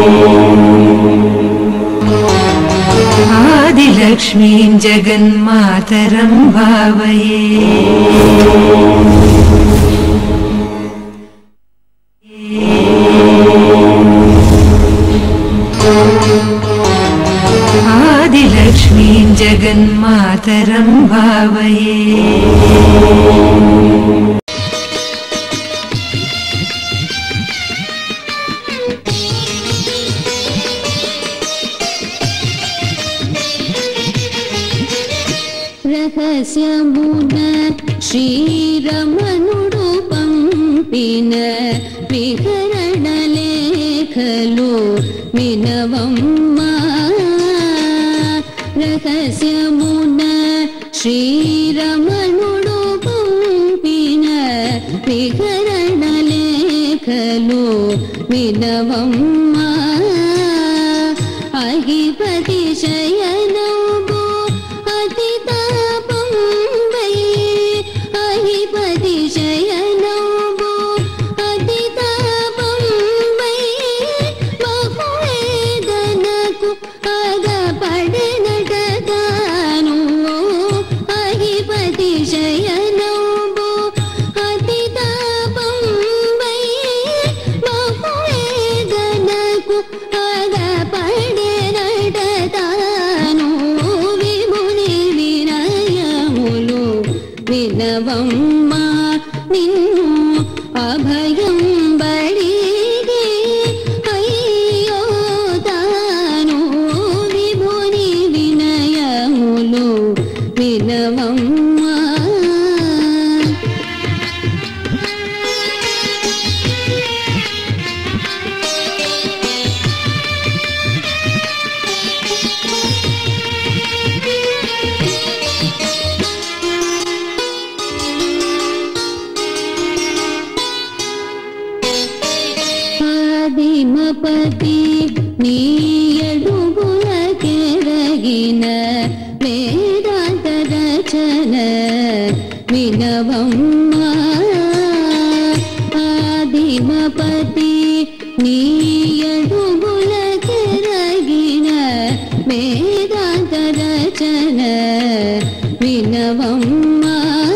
आदिलक्ष्मीं जगन्मातरं भावये आदिलक्ष्मीं जगन्मातरं भावये రహస్యమున శ్రీరమణుడు పంపిన విహరణ లేఖలు వినవమ్మా రహస్యమున శ్రీరమణుడు పంపిన విహరణ లేఖలు వినవమ్మా అహిపతి శయనము అతి తాపం వై అహిపతి శయనము అతి తాపం వై బహువేదనకు అగపడినటగాను అహిపతి శయనము అతి తాపం వై బహువేదనకు అగపడినటగాను విముని వినయములు వినవమ్మా నిన్ను అభయం బడిగి అయ్యో తాను విభుని వినయములు వినవమ్మా ఆదిమపతి నీ అడుగుల కెరగిన వేదాంత రచన వినవమ్మా ఆదిమపతి నీ అడుగుల కెరగిన వేదాంత రచన వినవమ్మా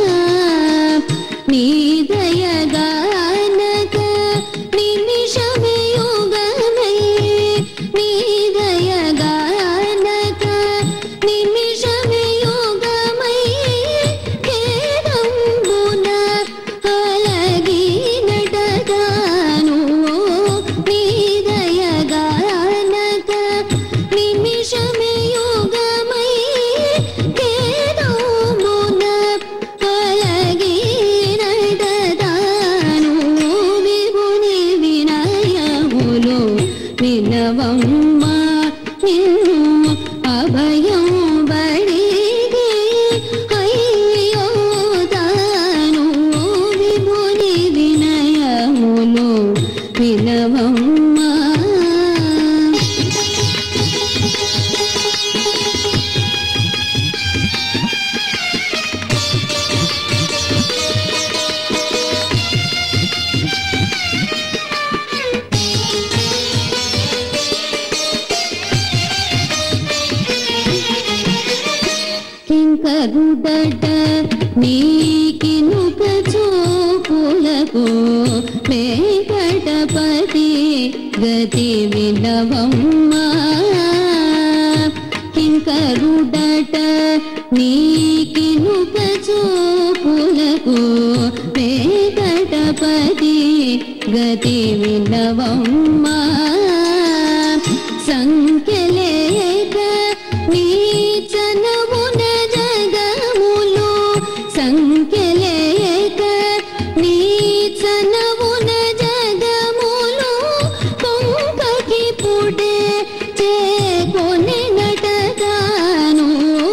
నీ దయగానక నిమిషమే యోగమై నీ దయగానక నిమిషమే యోగమై ఖేదంబున అలగినటగాను నీ దయగానక నిమిషమే యోగమై ఖేదంబున అలగినటగాను విభుని వినయములు వినవమ్మా నిన్ను అభయం బడిగి అయ్యో తాను విభుని వినయములు వినవమ్మా కింకరుడట నీకినుక చూపులకు వెంకటపతి గతి వినవమ్మా కింకరుడట నీకినుక చూపులకు వెంకటపతి గతి వినవమ్మా సంఖ్యలేక నీ చనమున జగములు సంఖ్యలేక నీ చనమున జగములు కొంకకి పుడే చేకొని నటగాను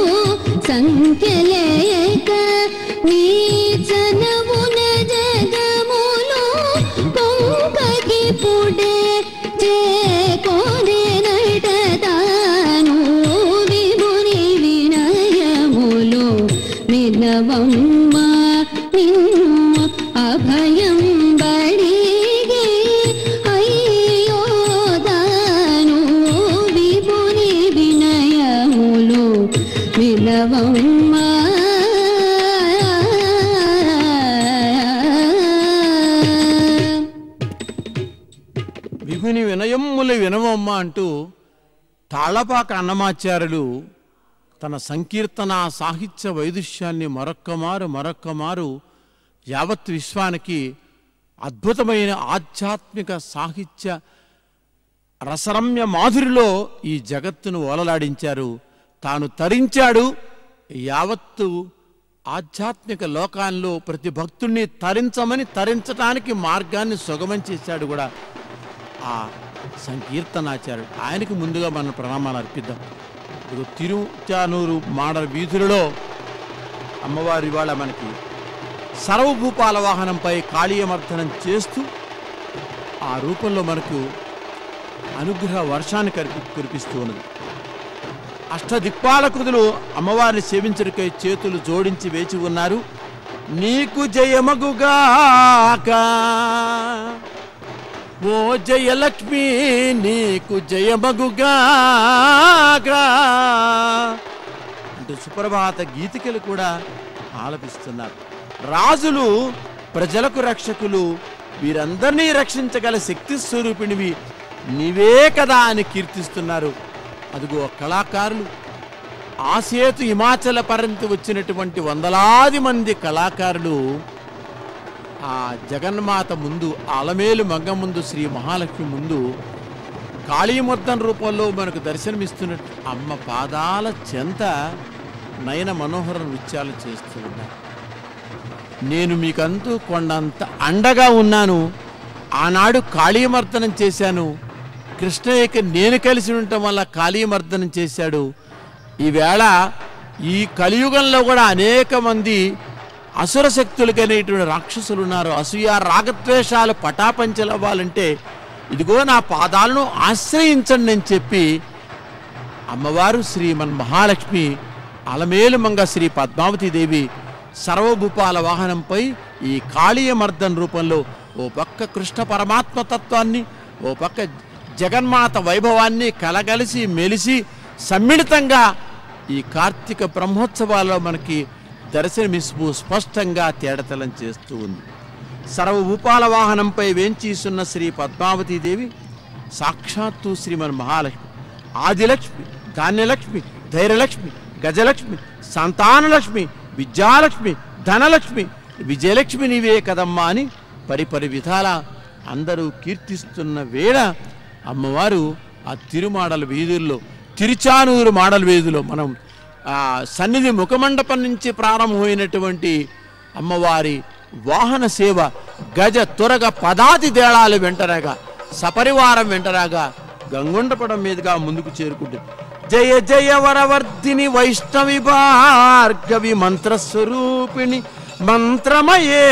సంఖ్యలేక నీ చనమున జగములు కొంకకి పుడే చేకొని నటగాను విముని వినయములు వినవమ్మా నిన్ను అభయం బడిగి అయ్యో దాను వినవమ్మా విభుని వినయమ్ములు వినవమ్మ అంటూ తాళపాక అన్నమాచార్యులు తన సంకీర్తన సాహిత్య వైదుష్యాన్ని మరొక్కమారు మరొక్కమారు యావత్ విశ్వానికి అద్భుతమైన ఆధ్యాత్మిక సాహిత్య రసరమ్య మాధురిలో ఈ జగత్తును ఓలలాడించారు తాను తరించాడు యావత్తు ఆధ్యాత్మిక లోకాల్లో ప్రతి భక్తుణ్ణి తరించమని తరించటానికి మార్గాన్ని సుగమం చేశాడు కూడా ఆ సంకీర్తనాచార్యుడు ఆయనకి ముందుగా మనం ప్రణామాలు అర్పిద్దాం ఇప్పుడు తిరుచానూరు మాడల వీధులలో అమ్మవారి ఇవాళ మనకి సర్వభూపాల వాహనంపై కాళీయమర్దనం చేస్తూ ఆ రూపంలో మనకు అనుగ్రహ వర్షాన్ని కరిపి కురిపిస్తూ ఉన్నది అష్టదిక్పాలకృతులు అమ్మవారిని సేవించడికై చేతులు జోడించి వేచి ఉన్నారు నీకు జయమగుగాక ఓ జయలక్ష్మి నీకు జయమగుగాక అంటూ సుప్రభాత గీతికలు కూడా ఆలపిస్తున్నారు రాజులు ప్రజలకు రక్షకులు వీరందరినీ రక్షించగల శక్తి స్వరూపిణివి నీవే కదా అని కీర్తిస్తున్నారు అదిగో కళాకారులు ఆసేతు హిమాచల పరంతి వచ్చినటువంటి వందలాది మంది కళాకారులు ఆ జగన్మాత ముందు అలమేలు మంగ ముందు శ్రీ మహాలక్ష్మి ముందు కాళీమర్దన రూపంలో మనకు దర్శనమిస్తున్న అమ్మ పాదాల చెంత నయన మనోహర నృత్యాలు చేస్తూ ఉన్నారు నేను మీకంతూ కొండంత అండగా ఉన్నాను ఆనాడు కాళీమర్దనం చేశాను కృష్ణయ్యకి నేను కలిసి ఉండటం వల్ల కాళీమర్దనం చేశాడు ఈవేళ ఈ కలియుగంలో కూడా అనేక మంది అసుర శక్తులు కలిగినటువంటి రాక్షసులు ఉన్నారు అసూయ రాగద్వేషాలు పటాపంచలవ్వాలంటే ఇదిగో నా పాదాలను ఆశ్రయించండి అని చెప్పి అమ్మవారు శ్రీమన్ మహాలక్ష్మి అలమేలు మంగ శ్రీ పద్మావతి దేవి సర్వభూపాల వాహనంపై ఈ కాళీయమర్దన్ రూపంలో ఓ పక్క కృష్ణ పరమాత్మ తత్వాన్ని ఓ పక్క జగన్మాత వైభవాన్ని కలగలిసి మెలిసి సమ్మిళితంగా ఈ కార్తీక బ్రహ్మోత్సవాల్లో మనకి దర్శనమిస్తూ స్పష్టంగా తేడతలం చేస్తూ ఉంది సర్వభూపాల వాహనంపై వేంచీసున్న శ్రీ పద్మావతీ దేవి సాక్షాత్తు శ్రీమన్ మహాలక్ష్మి ఆదిలక్ష్మి ధాన్యలక్ష్మి ధైర్యలక్ష్మి గజలక్ష్మి సంతానలక్ష్మి విద్యాలక్ష్మి ధనలక్ష్మి విజయలక్ష్మి నీవే కదమ్మా అని పరిపరి విధాల అందరూ కీర్తిస్తున్న వేళ అమ్మవారు ఆ తిరుమాడల వీధుల్లో తిరుచానూరు మాడల వీధిలో మనం ఆ సన్నిధి ముఖమండపం నుంచి ప్రారంభమైనటువంటి అమ్మవారి వాహన సేవ గజ త్వరగ పదాతి దేళాలు వెంటరాగా సపరివారం వెంటరాగా గంగుండపడం మీదుగా ముందుకు చేరుకుంటుంది జయ జయ వరవర్ధిని వైష్ణవి భార్గవి మంత్రస్వరూపిణి మంత్రమయే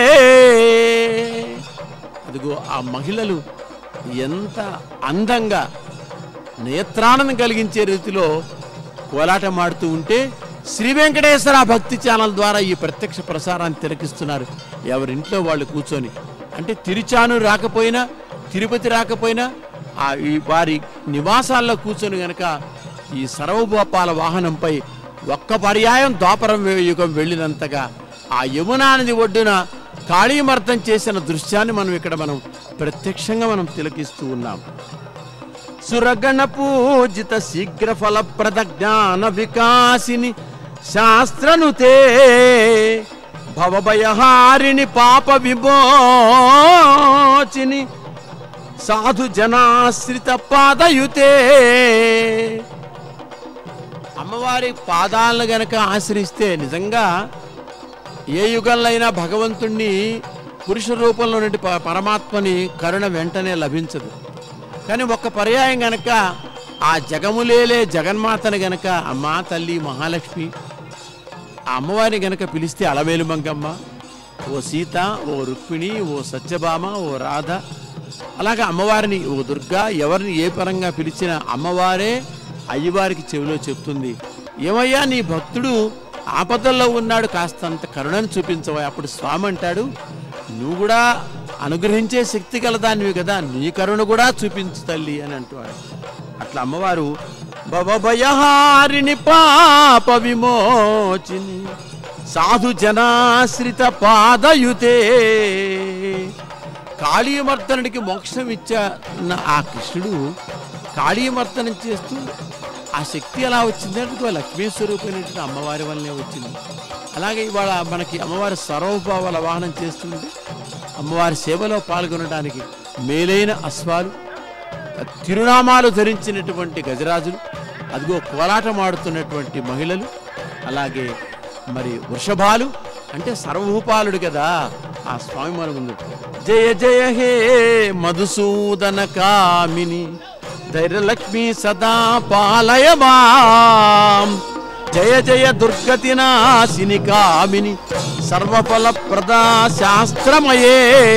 అదిగో ఆ మహిళలు ఎంత అందంగా నేత్రానందం కలిగించే రీతిలో కోలాటమాడుతూ ఉంటే శ్రీ వెంకటేశ్వర భక్తి ఛానల్ ద్వారా ఈ ప్రత్యక్ష ప్రసారాన్ని తిలకిస్తున్నారు ఎవరింట్లో వాళ్ళు కూర్చొని అంటే తిరుచాను రాకపోయినా తిరుపతి రాకపోయినా ఆ ఈ వారి నివాసాల్లో కూర్చొని గనక ఈ సర్వభూపాల వాహనంపై ఒక్క పర్యాయం ద్వాపరం యుగం వెళ్ళినంతగా ఆ యమునా నది ఒడ్డున కాళీమర్దం చేసిన దృశ్యాన్ని మనం ఇక్కడ మనం ప్రత్యక్షంగా మనం తిలకిస్తూ ఉన్నాం సురగణ పూజిత శీఘ్ర ఫలప్రద జ్ఞాన వికాసిని శాస్త్రనుతే భవభయహారిణి పాప విమోచిని సాధు జనాశ్రిత పాదయుతే అమ్మవారి పాదాలను గనక ఆశ్రయిస్తే నిజంగా ఏ యుగంలో అయినా భగవంతుణ్ణి పురుష రూపంలో నుండి ప- పరమాత్మని కరుణ వెంటనే లభించదు కానీ ఒక్క పర్యాయం గనక ఆ జగములేలే జగన్మాతని గనక అమ్మా తల్లి మహాలక్ష్మి ఆ అమ్మవారిని గనక పిలిస్తే అలవేలు మంగమ్మ ఓ సీత ఓ రుక్మిణి ఓ సత్యభామ ఓ రాధ అలాగా అమ్మవారిని ఓ దుర్గా ఎవరిని ఏ పరంగా పిలిచినా అమ్మవారే అయ్యవారికి చెవిలో చెప్తుంది ఏమయ్యా నీ భక్తుడు ఆపదల్లో ఉన్నాడు కాస్తంత కరుణను చూపించవా అప్పుడు స్వామి అంటాడు నువ్వు కూడా అనుగ్రహించే శక్తి గలదానివి కదా నీ కరుణ కూడా చూపించు తల్లి అని అంటున్నాడు అట్లా అమ్మవారు భవభయహారిణి పాప విమోచిని సాధు జనాశ్రిత పాదయుతే కాళీమర్దనుడికి మోక్షం ఇచ్చిన ఆ కృష్ణుడు కాళీమర్దనం చేస్తూ ఆ శక్తి ఎలా వచ్చిందంటే లక్ష్మీ స్వరూపమైనటువంటి అమ్మవారి వల్లనే వచ్చింది అలాగే ఇవాళ మనకి అమ్మవారి సర్వభావాల వాహనం చేస్తుంటే అమ్మవారి సేవలో పాల్గొనడానికి మేలైన అశ్వాలు తిరునామాలు ధరించినటువంటి గజరాజులు అదిగో కోలాటమాడుతున్నటువంటి మహిళలు అలాగే మరి వృషభాలు అంటే సర్వభూపాలుడు కదా ఆ స్వామి మన ముందు జయ జయ హే మధుసూదన కామిని ధైర్యలక్ష్మి సదా పాలయ మాం జయ జయ దుర్గతి నాశిని కామిని సర్వఫల ప్రదా శాస్త్రమయే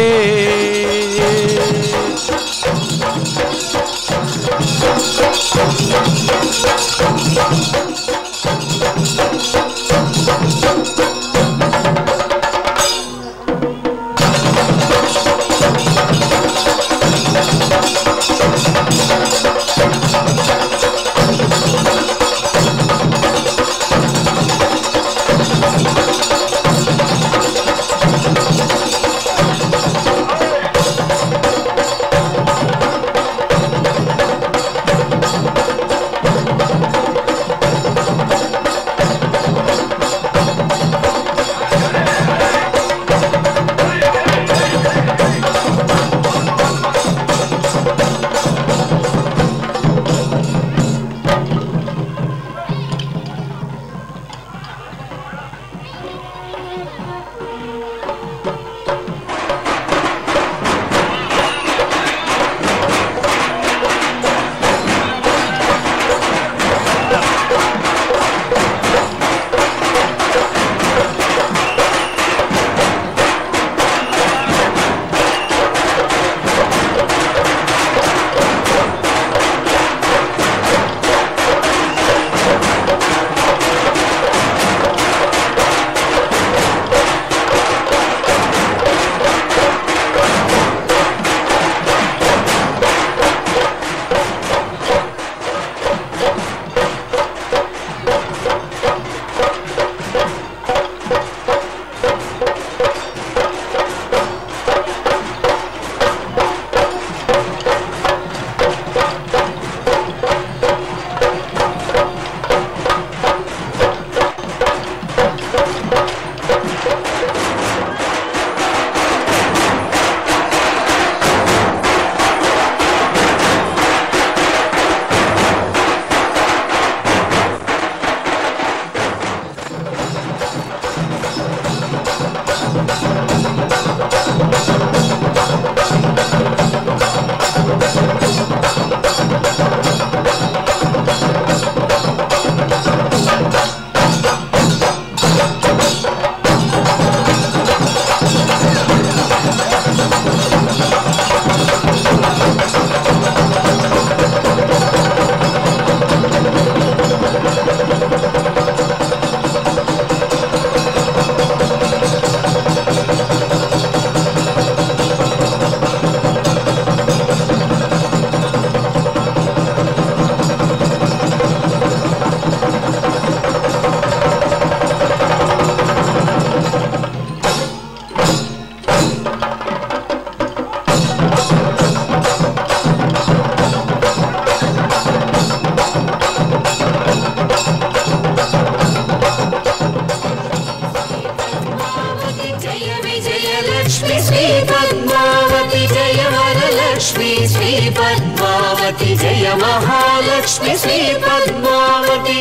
జయ విజయలక్ష్మి శ్రీ పద్మావతి జయ వరలక్ష్మి శ్రీ పద్మావతి జయ మహాలక్ష్మి శ్రీ పద్మావతి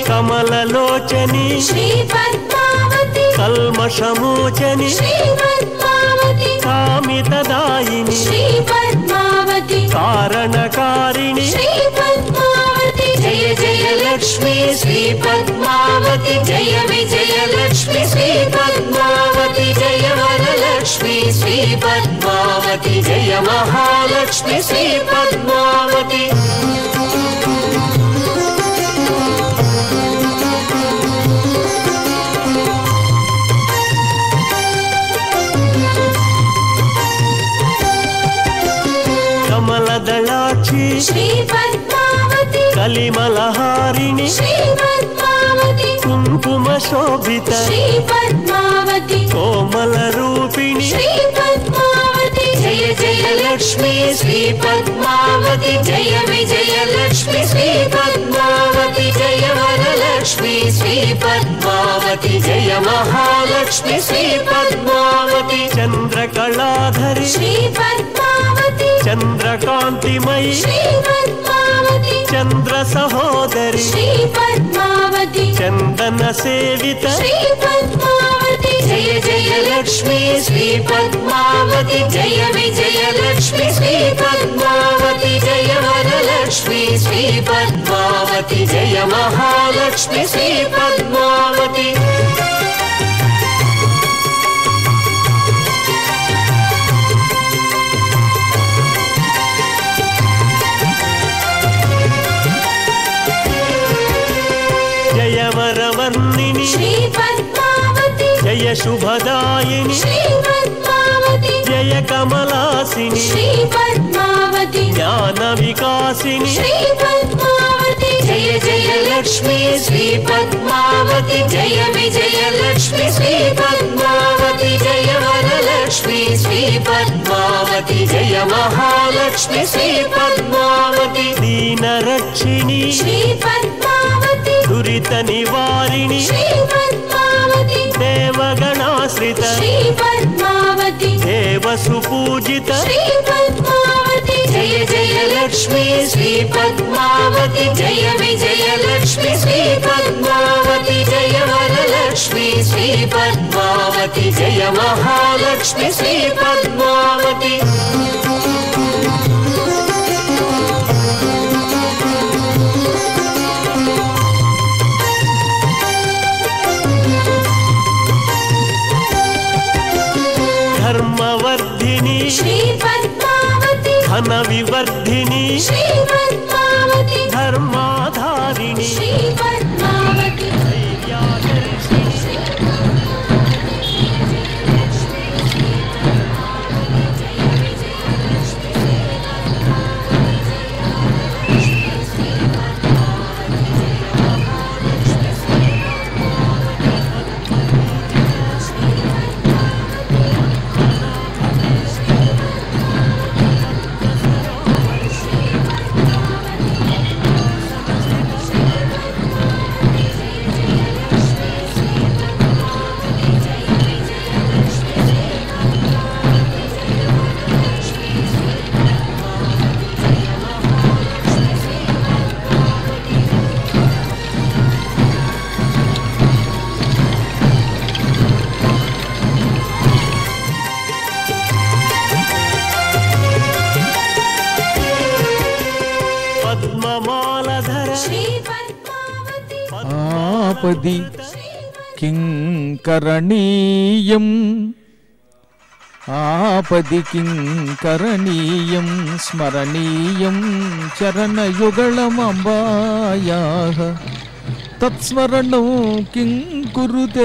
కమలలోచని శ్రీ పద్మావతి కల్మషమోచని శ్రీ పద్మావతి కామితదాయిని శ్రీ పద్మావతి కారణకారిణి శ్రీ పద్మావతి జయ జయ లక్ష్మి శ్రీ పద్మావతి జయ విజయలక్ష్మి శ్రీ పద్మావతి జయ వరలక్ష్మి శ్రీ పద్మావతి జయ మహాలక్ష్మి శ్రీ పద్మావతి కమలదళాక్షి శ్రీ పద్మావతి కలిమలహారిణి కుంకుమదాయిని శ్రీ పద్మావతి కుంకుమ శోభిత శ్రీ పద్మావతి కోమల రూపిణి శ్రీ పద్మావతి జయ జయ లక్ష్మి శ్రీ పద్మావతి జయ విజయ లక్ష్మి శ్రీ పద్మావతి జయ వరలక్ష్మి శ్రీ పద్మావతి జయ మహాలక్ష్మి శ్రీ పద్మావతి చంద్రకళాధరి శ్రీ పద్మావతి చంద్రకాంతిమయి శ్రీ పద్మావతి చంద్ర సహోదరి శ్రీ పద్మావతి చందన సేవిత శ్రీ పద్మావతి జయ జయ లక్ష్మి శ్రీ పద్మావతి జయ విజయ లక్ష్మి శ్రీ పద్మావతి జయ వరలక్ష్మి శ్రీ పద్మావతి జయ మహాలక్ష్మి శ్రీ పద్మావతి జయ వరవర్ణిని శ్రీ పద్మావతి జయ శుభదాయిని శ్రీ పద్మావతి జయ కమలాసిని శ్రీ పద్మావతి జ్ఞాన వికాసిని శ్రీ పద్మావతి జయ జయ లక్ష్మి శ్రీ పద్మావతి జయ విజయ లక్ష్మి శ్రీ పద్మావతి జయ వరలక్ష్మి శ్రీ పద్మావతి జయ మహాలక్ష్మి శ్రీ పద్మావతి దీన రక్షిణి శ్రీ పద్మావతి దురిత నివారిణి శ్రీ పద్మావతి దేవగణాశ్రిత శ్రీ పద్మావతి దేవ సుపూజిత శ్రీ పద్మావతి జయ జయ లక్ష్మి శ్రీ పద్మావతి జయ విజయ లక్ష్మి శ్రీ పద్మావతి జయ వరలక్ష్మి శ్రీ పద్మావతి జయ మహాలక్ష్మి శ్రీ పద్మావతి ధర్మవర్ధిని శ్రీ పద్మావతి ధన వివర్ధిని శ్రీ పద్మావతి ధర్మాధారిణి శ్రీ పద్మావతి పద్మమాలధర శ్రీ పద్మావతి ఆపది కింకరణీయం ఆపది కింకరణీయం స్మరణీయం చరణయుగళమంబాయా తత్స్మరణం కిం కురుతే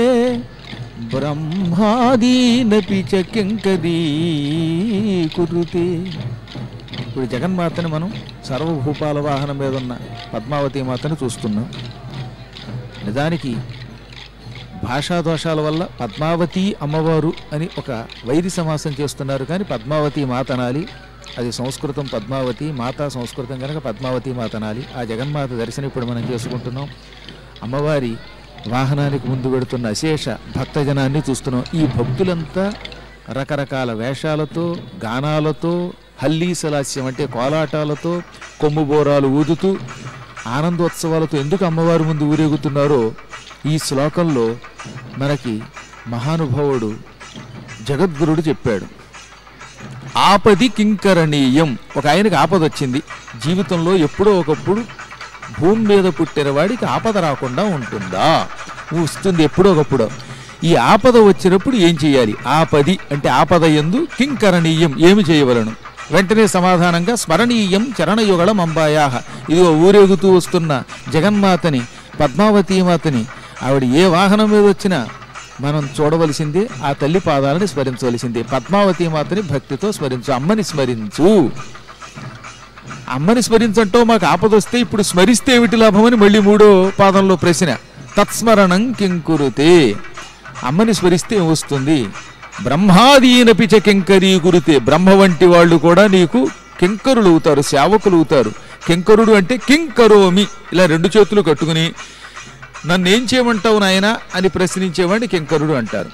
బ్రహ్మాదీనపి చ కింకరీ కురుతే ఇప్పుడు జగన్మాతని మనం సర్వభూపాల వాహనం మీద ఉన్న పద్మావతి మాతని చూస్తున్నాం నిజానికి భాషా దోషాల వల్ల పద్మావతి అమ్మవారు అని ఒక వైరి సమాసం చేస్తున్నారు కానీ పద్మావతి మాత అనాలి అది సంస్కృతం పద్మావతి మాత సంస్కృతం కనుక పద్మావతి మాత అనాలి ఆ జగన్మాత దర్శనం ఇప్పుడు మనం చేసుకుంటున్నాం అమ్మవారి వాహనానికి ముందు పెడుతున్న అశేష భక్తజనాన్ని చూస్తున్నాం ఈ భక్తులంతా రకరకాల వేషాలతో గానాలతో హల్లీసలాస్యం అంటే కోలాటాలతో కొమ్ముబోరాలు ఊదుతూ ఆనందోత్సవాలతో ఎందుకు అమ్మవారి ముందు ఊరేగుతున్నారో ఈ శ్లోకంలో మనకి మహానుభావుడు జగద్గురుడు చెప్పాడు ఆపది కింకరణీయం ఒక ఆయనకి ఆపద వచ్చింది జీవితంలో ఎప్పుడో ఒకప్పుడు భూమి మీద పుట్టిన వాడికి ఆపద రాకుండా ఉంటుందా వస్తుంది ఎప్పుడో ఒకప్పుడు ఈ ఆపద వచ్చినప్పుడు ఏం చేయాలి ఆపది అంటే ఆపద ఎందు కింకరణీయం ఏమి చేయవలను వెంటనే సమాధానంగా స్మరణీయం చరణయుగళం అంబాయాహ ఇదిగో ఊరేగుతూ వస్తున్న జగన్మాతని పద్మావతీమాతని ఆవిడ ఏ వాహనం మీద వచ్చినా మనం చూడవలసిందే ఆ తల్లి పాదాలని స్మరించవలసిందే పద్మావతి మాతని భక్తితో స్మరించు అమ్మని స్మరించు అమ్మని స్మరించంటో మాకు ఆపదొస్తే ఇప్పుడు స్మరిస్తే ఏమిటి లాభమని మళ్ళీ మూడో పాదంలో ప్రశ్న తత్స్మరణం కింకురుతే అమ్మని స్మరిస్తే ఏం వస్తుంది బ్రహ్మాదీనపిచ కింకరీ గురుతే బ్రహ్మ వంటి వాళ్ళు కూడా నీకు కింకరులు అవుతారు సేవకులు అవుతారు కింకరుడు అంటే కింకరోమి ఇలా రెండు చేతులు కట్టుకుని నన్నేం చేయమంటావు నాయనా అని ప్రశ్నించేవాడిని కింకరుడు అంటారు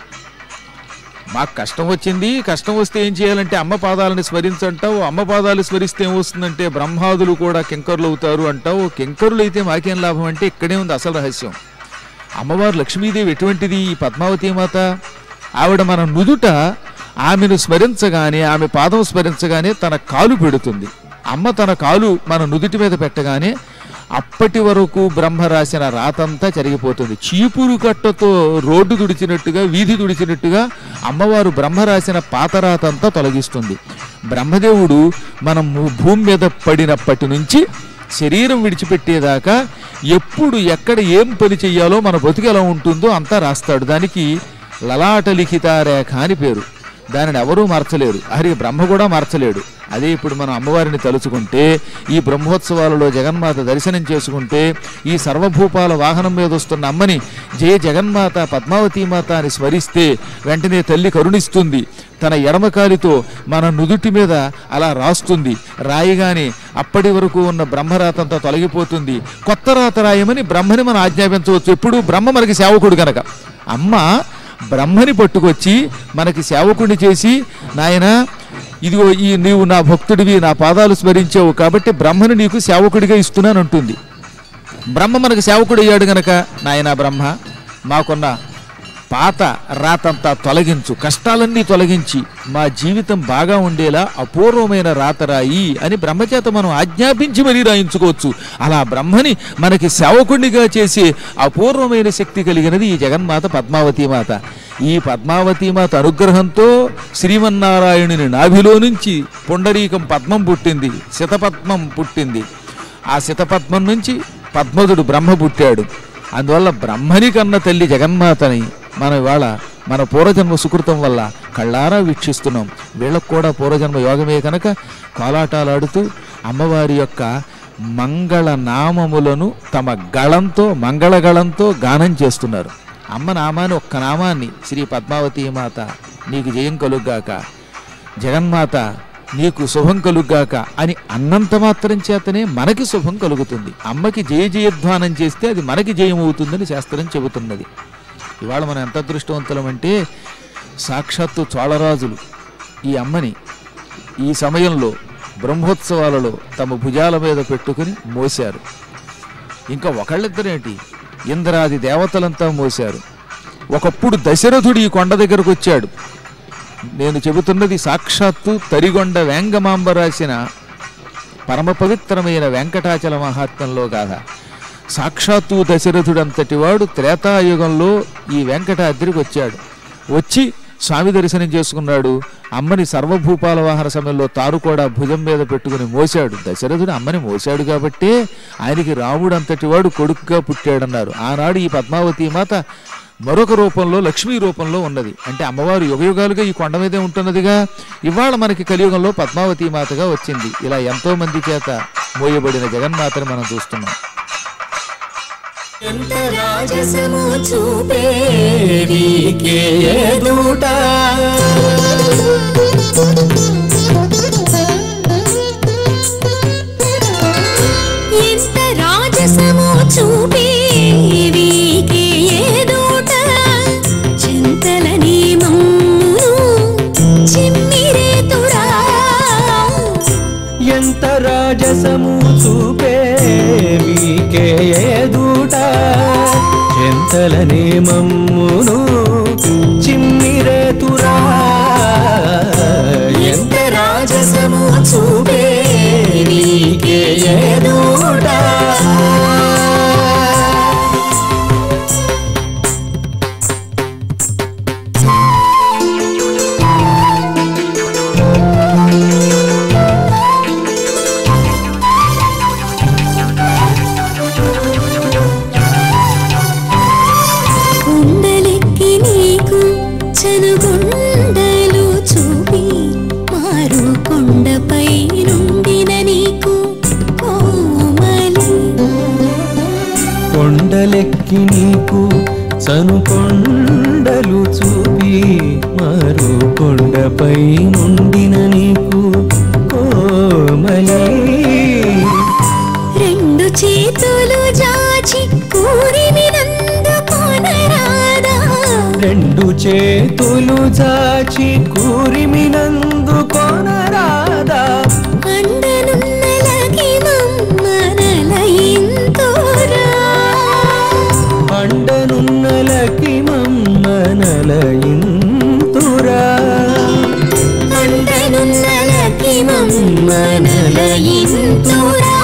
మాకు కష్టం వచ్చింది కష్టం వస్తే ఏం చేయాలంటే అమ్మ పాదాలను స్మరించంటావు అమ్మ పాదాలు స్మరిస్తే ఏమొస్తుందంటే బ్రహ్మాదులు కూడా కింకరులు అవుతారు అంటావు కింకరులు అయితే మాకేం లాభం అంటే ఇక్కడే ఉంది అసలు రహస్యం అమ్మవారు లక్ష్మీదేవి ఎటువంటిది ఈ పద్మావతి మాత ఆవిడ మన నుదుట ఆమెను స్మరించగానే ఆమె పాదం స్మరించగానే తన కాలు పెడుతుంది అమ్మ తన కాలు మన నుదుటి మీద పెట్టగానే అప్పటి వరకు బ్రహ్మ రాసిన రాతంతా జరిగిపోతుంది చీపురు కట్టతో రోడ్డు తుడిచినట్టుగా వీధి తుడిచినట్టుగా అమ్మవారు బ్రహ్మ రాసిన పాత రాతంతా తొలగిస్తుంది బ్రహ్మదేవుడు మనం భూమి మీద పడినప్పటి నుంచి శరీరం విడిచిపెట్టేదాకా ఎప్పుడు ఎక్కడ ఏం పని చెయ్యాలో మన బతుకు ఎలా ఉంటుందో అంతా రాస్తాడు దానికి లలాట లిఖిత రేఖ అని పేరు దానిని ఎవరూ మార్చలేరు హరి బ్రహ్మ కూడా మార్చలేడు అదే ఇప్పుడు మనం అమ్మవారిని తలుచుకుంటే ఈ బ్రహ్మోత్సవాలలో జగన్మాత దర్శనం చేసుకుంటే ఈ సర్వభూపాల వాహనం మీద వస్తున్న అమ్మని జయ జగన్మాత పద్మావతి మాత అని స్మరిస్తే వెంటనే తల్లి కరుణిస్తుంది తన ఎడమకాలితో మన నుదుటి మీద అలా రాస్తుంది రాయిగానే అప్పటి వరకు ఉన్న బ్రహ్మరాతంతా తొలగిపోతుంది కొత్త రాత రాయమని బ్రహ్మని మనం ఆజ్ఞాపించవచ్చు ఎప్పుడు బ్రహ్మ మనకి సేవకుడు గనక అమ్మ బ్రహ్మని పట్టుకొచ్చి మనకి సేవకుడిని చేసి నాయన ఇదిగో ఈ నీవు నా భక్తుడివి నా పాదాలు స్మరించావు కాబట్టి బ్రహ్మని నీకు సేవకుడిగా ఇస్తున్నానంటుంది బ్రహ్మ మనకు సేవకుడు అయ్యాడు గనక నాయన బ్రహ్మ మాకున్న పాత రాతంతా తొలగించు కష్టాలన్నీ తొలగించి మా జీవితం బాగా ఉండేలా అపూర్వమైన రాత రాయి అని బ్రహ్మచేత మనం ఆజ్ఞాపించి మరీ రాయించుకోవచ్చు అలా బ్రహ్మని మనకి సేవకుడిగా చేసే అపూర్వమైన శక్తి కలిగినది ఈ జగన్మాత పద్మావతి మాత ఈ పద్మావతి మాత అనుగ్రహంతో శ్రీమన్నారాయణుని నాభిలో నుంచి పుండరీకం పద్మం పుట్టింది శతపద్మం పుట్టింది ఆ శతపద్మం నుంచి పద్మధుడు బ్రహ్మ పుట్టాడు అందువల్ల బ్రహ్మని కన్న తల్లి జగన్మాతని మనం ఇవాళ మన పూర్వజన్మ సుకృతం వల్ల కళ్ళారా వీక్షిస్తున్నాం వీళ్ళకు కూడా పూర్వజన్మ యోగమే కనుక కోలాటాలాడుతూ అమ్మవారి యొక్క మంగళ నామములను తమ గళంతో మంగళగళంతో గానం చేస్తున్నారు అమ్మ నామాన్ని ఒక్క నామాన్ని శ్రీ పద్మావతి మాత నీకు జయం కలుగ్గాక జగన్మాత నీకు శుభం కలుగ్గాక అని అన్నంత మాత్రం చేతనే మనకి శుభం కలుగుతుంది అమ్మకి జయ జయధ్వానం చేస్తే అది మనకి జయం అవుతుందని శాస్త్రం చెబుతున్నది ఇవాళ మనం ఎంత అదృష్టవంతులం అంటే సాక్షాత్తు చోళరాజులు ఈ అమ్మని ఈ సమయంలో బ్రహ్మోత్సవాలలో తమ భుజాల మీద పెట్టుకుని మోశారు ఇంకా ఒకళ్ళిద్దరేంటి ఇంద్రాది దేవతలంతా మోశారు ఒకప్పుడు దశరథుడు ఈ కొండ దగ్గరకు వచ్చాడు నేను చెబుతున్నది సాక్షాత్తు తరిగొండ వేంగమాంబ రాసిన పరమ పవిత్రమైన వెంకటాచల మహాత్మ్యంలో గాథ సాక్షాత్తు దశరథుడంతటి వాడు త్రేతాయుగంలో ఈ వెంకటాద్రికి వచ్చాడు వచ్చి స్వామి దర్శనం చేసుకున్నాడు అమ్మని సర్వభూపాల వాహన సమయంలో తారు కూడా భుజం మీద పెట్టుకుని మోశాడు దశరథుడు అమ్మని మోశాడు కాబట్టే ఆయనకి రాముడు అంతటి వాడు కొడుకుగా పుట్టాడన్నారు ఆనాడు ఈ పద్మావతి మాత మరొక రూపంలో లక్ష్మీ రూపంలో ఉన్నది అంటే అమ్మవారు యుగయుగాలుగా ఈ కొండ మీదే ఉంటున్నదిగా ఇవాళ మనకి కలియుగంలో పద్మావతి మాతగా వచ్చింది ఇలా ఎంతో మంది చేత మోయబడిన జగన్మాతని మనం చూస్తున్నాం ఎంత రాజసము చూపే ఎంత రాజసము చూపే వీకే ఏదోట చింతలని మమ్మును చిమ్మిరేతురా ఎంత రాజసము చూపే మీకే దూట చెంతలనే మమ్మును చిమ్మిరేతురా ఎంత రాజసము చూపే మీకే దూట కుండలెక్కి నీకు చనుగుండలు చూపి మారు కొండపై నుండిన నీకు కొండలెక్కి నీకు చనుకొండలు చూపి మరో కొండపై నుండిన నీకు కోమలి రెండు చేతులు జాచి కూరిమి నందుకొనరాదా రెండు చేతులు చాచి కూరిమినందు కొనరాదా అండనున్నలకి మమ్మనలయింతురా అండనున్నలకి మమ్మనలయింతురా అండనున్నలకి మమ్మనలయింతురా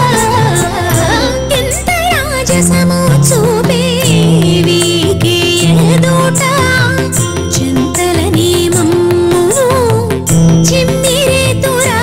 ఎంత రాజసము చూపే వీకే ఎదుట చింతలని మమ్మును చిమ్మిరేతురా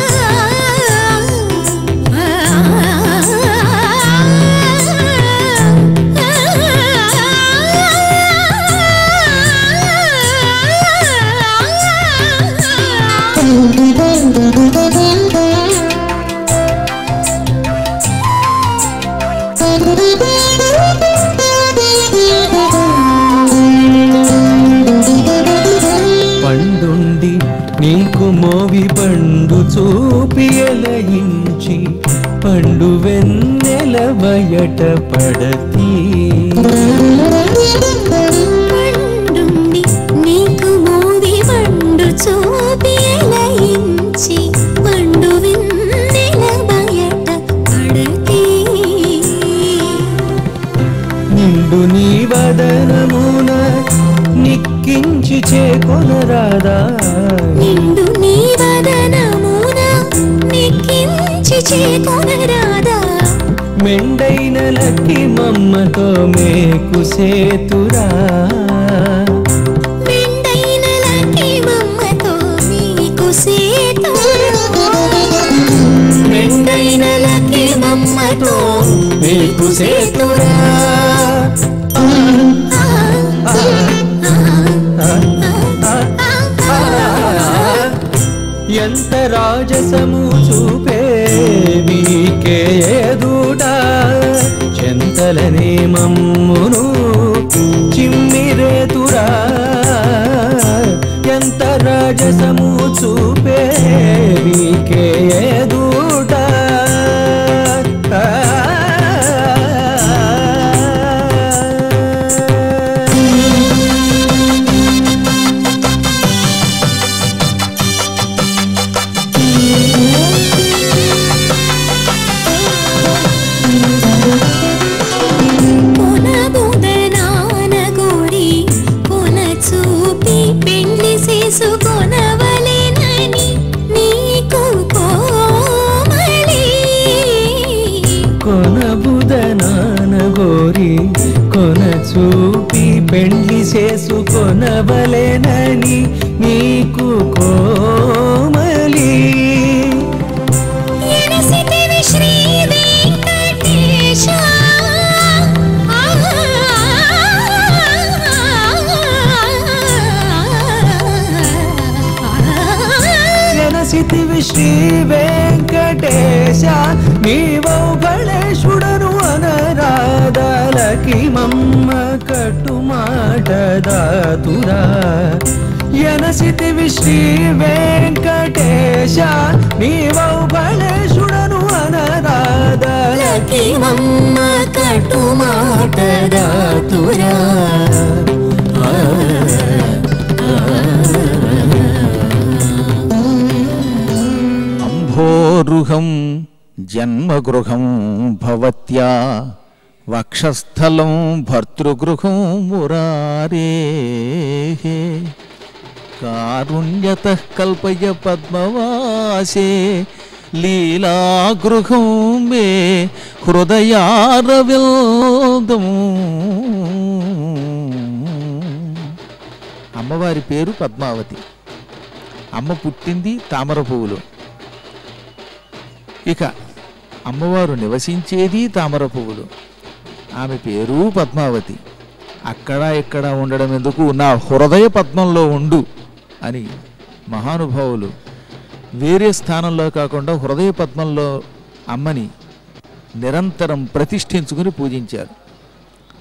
పండుండి నీకు మోవి పండు చూపి ఎలయించి పండు వెన్నెల బయట పడతీ పండుండి నీకు మోవి పండు చూపి ఎలయించి పండు వెన్నెల బయట పడతే నిండు నీ వదనమున నిక్కించి చేకొనరాదా నిండు నీ వదనమున నిక్కించి చేకొనరాదా మెండైన లక్కి మమ్మతో మేకు సేతురా మెండైన లకి మమ్మతో మీకు సేతురా మెండైన లకి మమ్మతో మేకు సేతురా ఎంత రాజసము చూపే మీకే ఎదుట చెంతలనే మమ్మును చిమ్మిరేతురా ఎంత రాజసము చూపే మీకే ఎదుట కొన బుదనాన గోరి కొన చూపి పెళ్లి చేసుకొనవలెనని నీకు కోమలి కొన బుధనాన గోరి కొన చూపి పెండ్లి చేసుకొనవలెనని నీకు కోమలి ఎనసితివి శ్రీ వెంకటేశ జనసితివి శ్రీ వెంకటేశ నీవౌ గణేశుడను అనరాదాలకి మమ్మ కట్టుమాట దాతురా ఎనసితివి శ్రీ వెంకటేశ నీవౌ గణేశుడను అనరాదాలకి లకి మమ్మ కటు మాట దాతురా అంభోరుహం జన్మగృహం భవత్యా వక్షస్థలం భర్తృగృహం మురారే కారుణ్యత కల్పయ పద్మవాసే లీలాగృహం మే హృదయారవిల్దం అమ్మవారి పేరు పద్మావతి అమ్మ పుట్టింది తామర పువ్వులు ఇక అమ్మవారు నివసించేది తామర పువ్వులు ఆమె పేరు పద్మావతి అక్కడ ఇక్కడ ఉండడం ఎందుకు నా హృదయ పద్మంలో ఉండు అని మహానుభావులు వేరే స్థానంలో కాకుండా హృదయ పద్మంలో అమ్మని నిరంతరం ప్రతిష్ఠించుకుని పూజించారు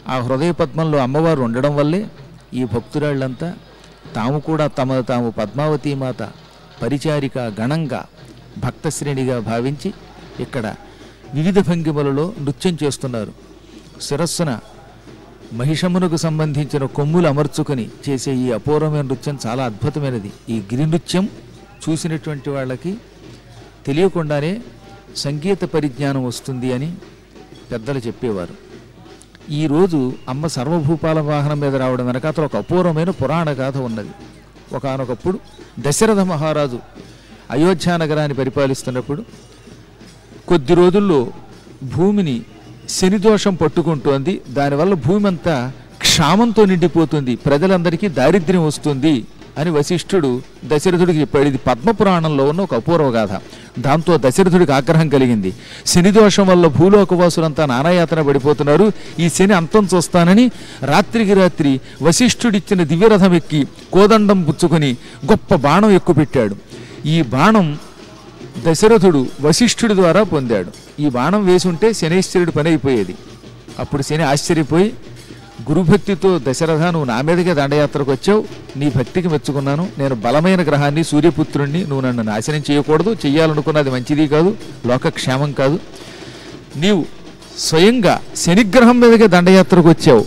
ఆ హృదయ పద్మంలో అమ్మవారు ఉండడం వల్లే ఈ భక్తురాళ్ళంతా తాము కూడా తమ తాము పద్మావతీ మాత పరిచారిక గణంగా భక్త శ్రేణిగా భావించి ఇక్కడ వివిధ భంగిమలలో నృత్యం చేస్తున్నారు శిరస్సున మహిషమునకు సంబంధించిన కొమ్ములు అమర్చుకొని చేసే ఈ అపూర్వమైన నృత్యం చాలా అద్భుతమైనది ఈ గిరి నృత్యం చూసినటువంటి వాళ్ళకి తెలియకుండానే సంగీత పరిజ్ఞానం వస్తుంది అని పెద్దలు చెప్పేవారు ఈరోజు అమ్మ సర్వభూపాల వాహనం మీద రావడం వెనక అతను ఒక అపూర్వమైన పురాణ గాథ ఉన్నది ఒకానొకప్పుడు దశరథ మహారాజు అయోధ్య నగరాన్ని పరిపాలిస్తున్నప్పుడు కొద్ది రోజుల్లో భూమిని శనిదోషం పట్టుకుంటోంది దానివల్ల భూమి అంతా క్షామంతో నిండిపోతుంది ప్రజలందరికీ దారిద్ర్యం వస్తుంది అని వశిష్ఠుడు దశరథుడికి చెప్పాడు ఇది పద్మపురాణంలో ఉన్న ఒక అపూర్వ గాథ దాంతో దశరథుడికి ఆగ్రహం కలిగింది శని దోషం వల్ల భూలోకవాసులంతా నానాయాతన పడిపోతున్నారు ఈ శని అంతం చూస్తానని రాత్రికి రాత్రి వశిష్ఠుడిచ్చిన దివ్యరథం ఎక్కి కోదండం పుచ్చుకొని గొప్ప బాణం ఎక్కుపెట్టాడు ఈ బాణం దశరథుడు వశిష్ఠుడి ద్వారా పొందాడు ఈ బాణం వేసి ఉంటే శనేశ్వరుడి పని అయిపోయేది అప్పుడు శని ఆశ్చర్యపోయి గురుభక్తితో దశరథ నువ్వు నా మీదకే దండయాత్రకు వచ్చావు నీ భక్తికి మెచ్చుకున్నాను నేను బలమైన గ్రహాన్ని సూర్యపుత్రుణ్ణి నువ్వు నన్ను నాశనం చేయకూడదు చెయ్యాలనుకున్నది మంచిది కాదు లోకక్షేమం కాదు నీవు స్వయంగా శనిగ్రహం మీదకే దండయాత్రకు వచ్చావు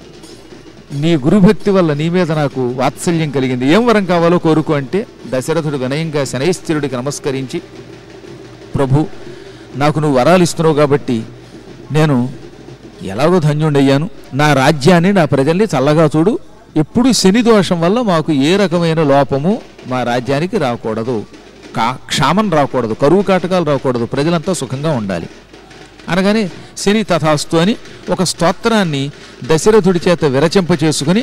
నీ గురుభక్తి వల్ల నీ మీద నాకు వాత్సల్యం కలిగింది ఏం వరం కావాలో కోరుకో అంటే దశరథుడు వినయంగా శనైశ్చరుడికి నమస్కరించి ప్రభు నాకు నువ్వు వరాలు ఇస్తున్నావు కాబట్టి నేను ఎలాగో ధన్యుడయ్యాను నా రాజ్యాన్ని నా ప్రజల్ని చల్లగా చూడు ఎప్పుడు శని దోషం వల్ల మాకు ఏ రకమైన లోపము మా రాజ్యానికి రాకూడదు కా క్షామం రాకూడదు కరువు కాటకాలు రాకూడదు ప్రజలంతా సుఖంగా ఉండాలి అనగానే శని తథాస్తు అని ఒక స్తోత్రాన్ని దశరథుడి చేత విరచింప చేసుకుని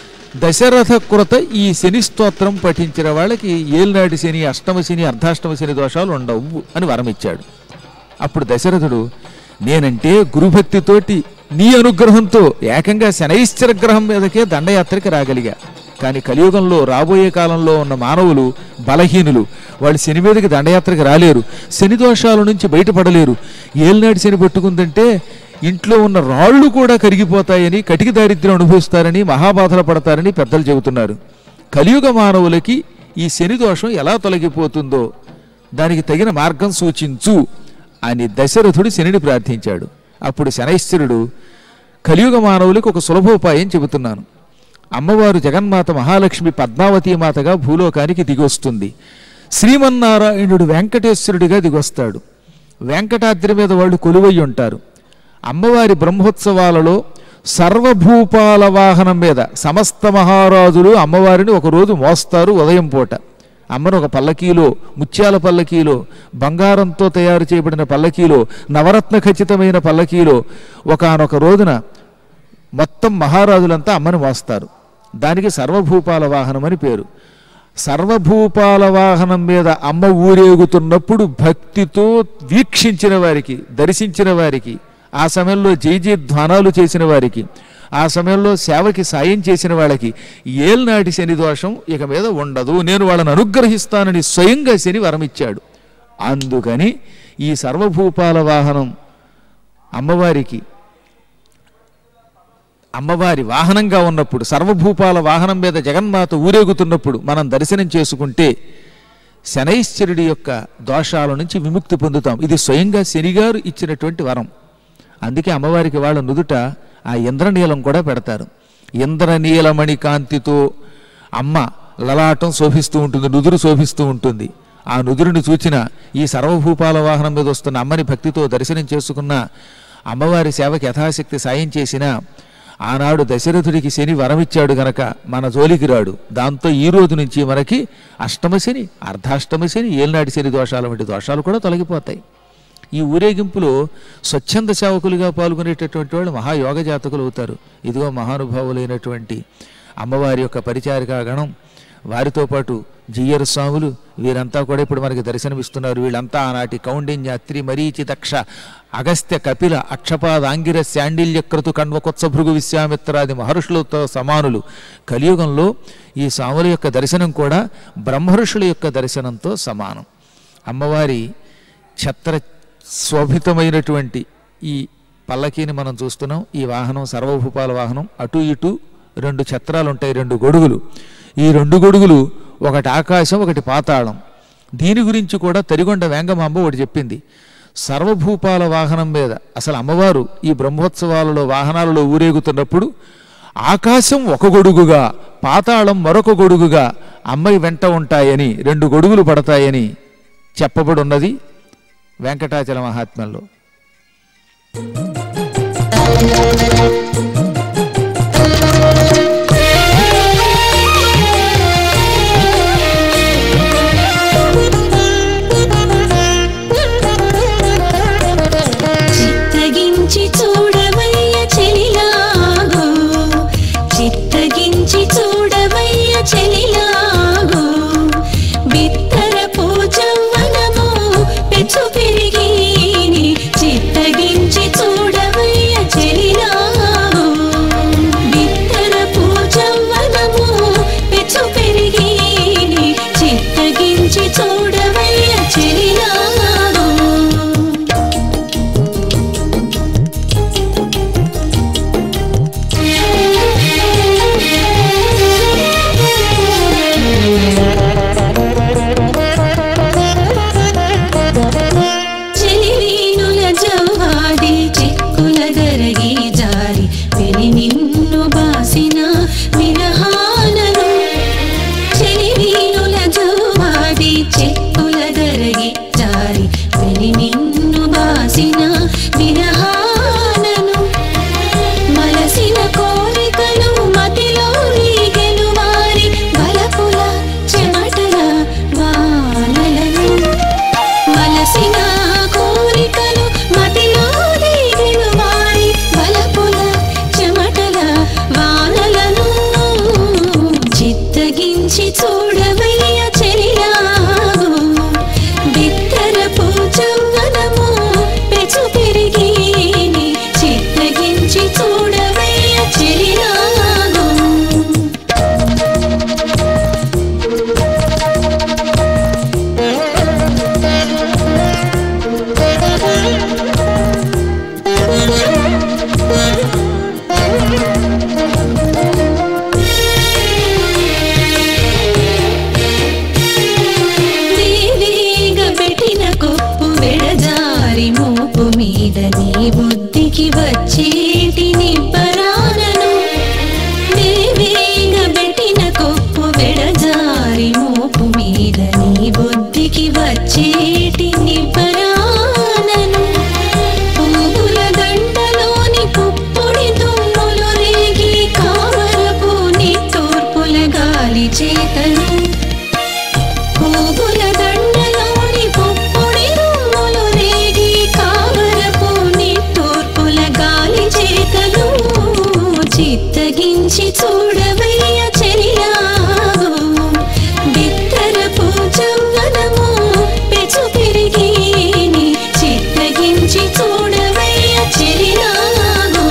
దశరథ కృత ఈ శని స్తోత్రం పఠించిన వాళ్ళకి ఏలినాటి శని అష్టమ శని అర్ధాష్టమ శని దోషాలు ఉండవు అని వరం ఇచ్చాడు అప్పుడు దశరథుడు నేనంటే గురుభక్తితోటి నీ అనుగ్రహంతో ఏకంగా శనైశ్చర గ్రహం మీదకే దండయాత్రకి రాగలిగా కానీ కలియుగంలో రాబోయే కాలంలో ఉన్న మానవులు బలహీనులు వాళ్ళు శని మీదకి దండయాత్రకి రాలేరు శని దోషాల నుంచి బయటపడలేరు ఏలినాటి శని పట్టుకుందంటే ఇంట్లో ఉన్న రాళ్ళు కూడా కరిగిపోతాయని కటిక దారిద్ర్యం అనుభవిస్తారని మహాబాధలు పడతారని పెద్దలు చెబుతున్నారు కలియుగ మానవులకి ఈ శని దోషం ఎలా తొలగిపోతుందో దానికి తగిన మార్గం సూచించు అని దశరథుడు శనిని ప్రార్థించాడు అప్పుడు శనైశ్వరుడు కలియుగ మానవులకు ఒక సులభోపాయం చెబుతున్నాను అమ్మవారు జగన్మాత మహాలక్ష్మి పద్మావతి మాతగా భూలోకానికి దిగొస్తుంది శ్రీమన్నారాయణుడు వెంకటేశ్వరుడిగా దిగొస్తాడు వెంకటాద్రి మీద వాళ్ళు కొలువై ఉంటారు అమ్మవారి బ్రహ్మోత్సవాలలో సర్వభూపాల వాహనం మీద సమస్త మహారాజులు అమ్మవారిని ఒకరోజు మోస్తారు ఉదయం పూట అమ్మను ఒక పల్లకీలో ముత్యాల పల్లకీలో బంగారంతో తయారు చేయబడిన పల్లకీలో నవరత్న ఖచ్చితమైన పల్లకీలో ఒకానొక రోజున మొత్తం మహారాజులంతా అమ్మని మోస్తారు దానికి సర్వభూపాల వాహనం అని పేరు సర్వభూపాల వాహనం మీద అమ్మ ఊరేగుతున్నప్పుడు భక్తితో వీక్షించిన వారికి దర్శించిన వారికి ఆ సమయంలో జయజయధ్వానాలు చేసిన వారికి ఆ సమయంలో సేవకి సాయం చేసిన వాళ్ళకి ఏల్నాటి శని దోషం ఇక మీద ఉండదు నేను వాళ్ళని అనుగ్రహిస్తానని స్వయంగా శని వరమిచ్చాడు అందుకని ఈ సర్వభూపాల వాహనం అమ్మవారికి అమ్మవారి వాహనంగా ఉన్నప్పుడు సర్వభూపాల వాహనం మీద జగన్మాత ఊరేగుతున్నప్పుడు మనం దర్శనం చేసుకుంటే శనైశ్వరుడి యొక్క దోషాల నుంచి విముక్తి పొందుతాం ఇది స్వయంగా శనిగారు ఇచ్చినటువంటి వరం అందుకే అమ్మవారికి వాళ్ళ నుదుట ఆ ఇంద్రనీలం కూడా పెడతారు ఇంద్రనీలమణి కాంతితో అమ్మ లలాటం శోభిస్తూ ఉంటుంది నుదురు శోభిస్తూ ఉంటుంది ఆ నుదురుని చూచిన ఈ సర్వభూపాల వాహనం మీద వస్తున్న అమ్మని భక్తితో దర్శనం చేసుకున్న అమ్మవారి సేవకి యథాశక్తి సాయం చేసిన ఆనాడు దశరథుడికి శని వరమిచ్చాడు గనక మన జోలికి రాడు దాంతో ఈ రోజు నుంచి మనకి అష్టమ శని అర్ధాష్టమ శని ఏలినాటి శని దోషాల వంటి దోషాలు కూడా తొలగిపోతాయి ఈ ఊరేగింపులో స్వచ్ఛంద సేవకులుగా పాల్గొనేటటువంటి వాళ్ళు మహాయోగ జాతకులు అవుతారు ఇదిగో మహానుభావులైనటువంటి అమ్మవారి యొక్క పరిచారికా గణం వారితో పాటు జియ్యర స్వాములు వీరంతా కూడా ఇప్పుడు మనకి దర్శనమిస్తున్నారు వీళ్ళంతా ఆనాటి కౌండిన్య అత్రి మరీచి దక్ష అగస్త్య కపిల అక్షపాద ఆంగిర శాండిల్య క్రతు కణ్వకొత్స భృగు విశ్వామిత్రాది మహర్షులతో సమానులు కలియుగంలో ఈ స్వాముల యొక్క దర్శనం కూడా బ్రహ్మర్షుల యొక్క దర్శనంతో సమానం అమ్మవారి ఛత్ర శోభితమైనటువంటి ఈ పల్లకీని మనం చూస్తున్నాం ఈ వాహనం సర్వభూపాల వాహనం అటు ఇటు రెండు ఛత్రాలు ఉంటాయి రెండు గొడుగులు ఈ రెండు గొడుగులు ఒకటి ఆకాశం ఒకటి పాతాళం దీని గురించి కూడా తరిగొండ వేంగమాంబ ఒకటి చెప్పింది సర్వభూపాల వాహనం మీద అసలు అమ్మవారు ఈ బ్రహ్మోత్సవాలలో వాహనాలలో ఊరేగుతున్నప్పుడు ఆకాశం ఒక గొడుగుగా పాతాళం మరొక గొడుగుగా అమ్మాయి వెంట ఉంటాయని రెండు గొడుగులు పడతాయని చెప్పబడి ఉన్నది వెంకటాచల మహాత్మ్యంలో చిత్తగించి చూడవయ్య చెలిలాగో చిత్తగించి చూడవయ్య చెలిలాగో బిత్తర పూజవ్వనము పెచ్చు పెరిగిని చిత్తగించి చూడవయ్య చెలిలాగో బిత్తర పూజవ్వనము పెచ్చు పెరిగిని చిత్తగించి చూడవయ్య చెలిలాగో చెలివీనుల జవ్వాడి చెక్కుల గరగి జారి పెని నిన్ను బాసిన విరహాలను చెలివీనుల జవ్వాడి చెక్కుల గరగి జారి పెని నిన్ను బాసిన విరహాలను మలసిన కోరికలు మతిలో రీగెను వారి బలపుల చెమటల వానలను మలసిన కోరికలు మతిలో రీగెను వారి బలపుల చెమటల వానలను చిత్తగించి చూడవయ్య చెలియాగు బిత్తర పూజవ్వనము పెచ్చు పెరిగిని చిత్తగించి చూడవయ్య చెలియాగు వేవేగ పెట్టిన కొప్పు వెడజారి మోపు మీద నీ బుద్ధికి వచ్చేటి నిబ్బరాలను వేవేగ పెట్టిన కొప్పు వెడజారి మోపు మీద నీ బుద్ధికి వచ్చేటి నిబ్బరాలను పువ్వుల దండలోని పుప్పొడి దుమ్ములు రేగి కావరపు నిట్టూర్పుల గాలి చేతను పువ్వుల దండలోని పుప్పొడి దుమ్ములు రేగి కావరపు నిట్టూర్పుల గాలి చేతలు చిత్తగించి చూడవయ్య చెలియాగు బిత్తర పూజవ్వనము పెచ్చు పెరిగిని చిత్తగించి చూడవయ్య చెలియాగు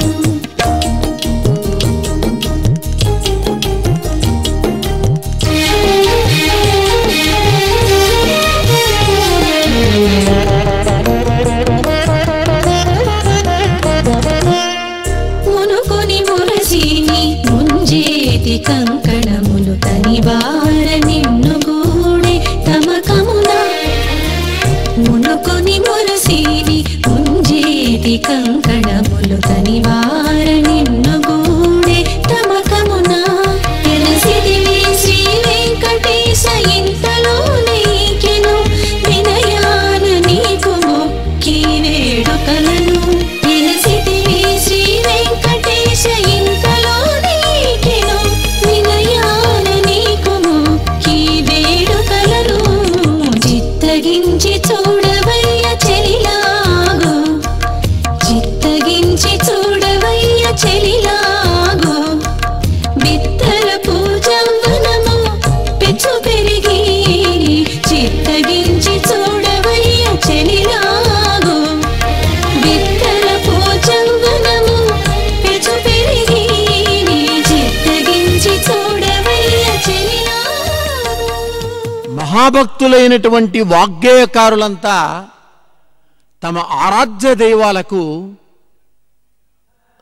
మునుకొని మురసిని ముంజేతి కంకణములు తనివార నిన్ను గూడే తమకమున మునుకొని మురసిని ముంజేతి కంకణములు తనివార నిన్ను గూడే తమకమున తెలిసిదివి శ్రీ వెంకటేశ ఇంతలో నీకెను వినయాన నీకు మొక్కి వేడుకలను తెలిసిదివి శ్రీ వెంకటేశ ఇంతలో నీకెను వినయాన నీకు మొక్కి వేడుకలను చిత్తగించి చూడవయ్య చెలిలాగు చిత్తగించి చూడవయ్య చెలిలాగు బిత్తర పూజవ్వనము పెచ్చు పెరిగి చిత్తగించి చూడవయ్య చెలిలాగు బిత్తర పూజవ్వనము పెచ్చు పెరిగి చిత్తగించి చూడవయ్య చెలిలాగు మహాభక్తులైనటువంటి వాగ్గేయకారులంతా తమ ఆరాధ్య దైవాలకు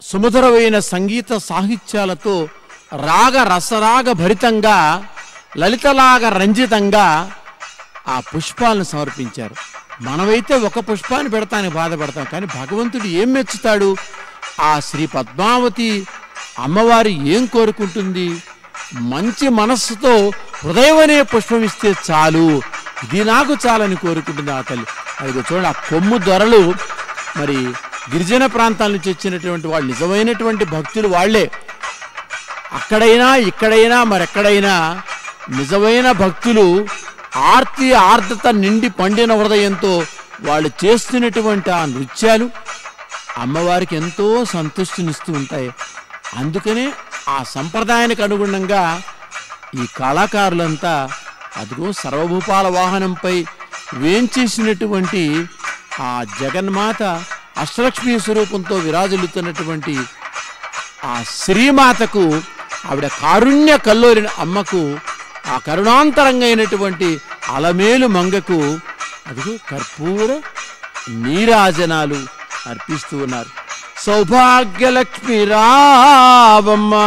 సుమధురమైన సంగీత సాహిత్యాలతో రాగ రసరాగ భరితంగా లలితలాగ రంజితంగా ఆ పుష్పాలను సమర్పించారు మనమైతే ఒక పుష్పాన్ని పెడతానికి బాధపడతాం కానీ భగవంతుడు ఏం మెచ్చుతాడు ఆ శ్రీ పద్మావతి అమ్మవారు ఏం కోరుకుంటుంది మంచి మనస్సుతో హృదయం అనే పుష్పం ఇస్తే చాలు ఇది నాకు చాలని కోరుకుంటుంది ఆ తల్లి అది చూడండి ఆ కొమ్ము దొరలు మరి గిరిజన ప్రాంతాల నుంచి వచ్చినటువంటి వాళ్ళు నిజమైనటువంటి భక్తులు వాళ్ళే అక్కడైనా ఇక్కడైనా మరెక్కడైనా నిజమైన భక్తులు ఆర్తి ఆర్ద్రత నిండి పండిన హృదయంతో వాళ్ళు చేస్తున్నటువంటి ఆ నృత్యాలు అమ్మవారికి ఎంతో సంతృష్టినిస్తూ ఉంటాయి అందుకనే ఆ సంప్రదాయానికి అనుగుణంగా ఈ కళాకారులంతా అదిగో సర్వభూపాల వాహనంపై వేంచేసినటువంటి ఆ జగన్మాత అష్టలక్ష్మి స్వరూపంతో విరాజిల్లుతున్నటువంటి ఆ శ్రీమాతకు ఆవిడ కారుణ్య కల్లోరిన అమ్మకు ఆ కరుణాంతరంగా అయినటువంటి అలమేలు మంగకు అదిగో కర్పూర నీరాజనాలు అర్పిస్తూ ఉన్నారు సౌభాగ్యలక్ష్మి రావమ్మా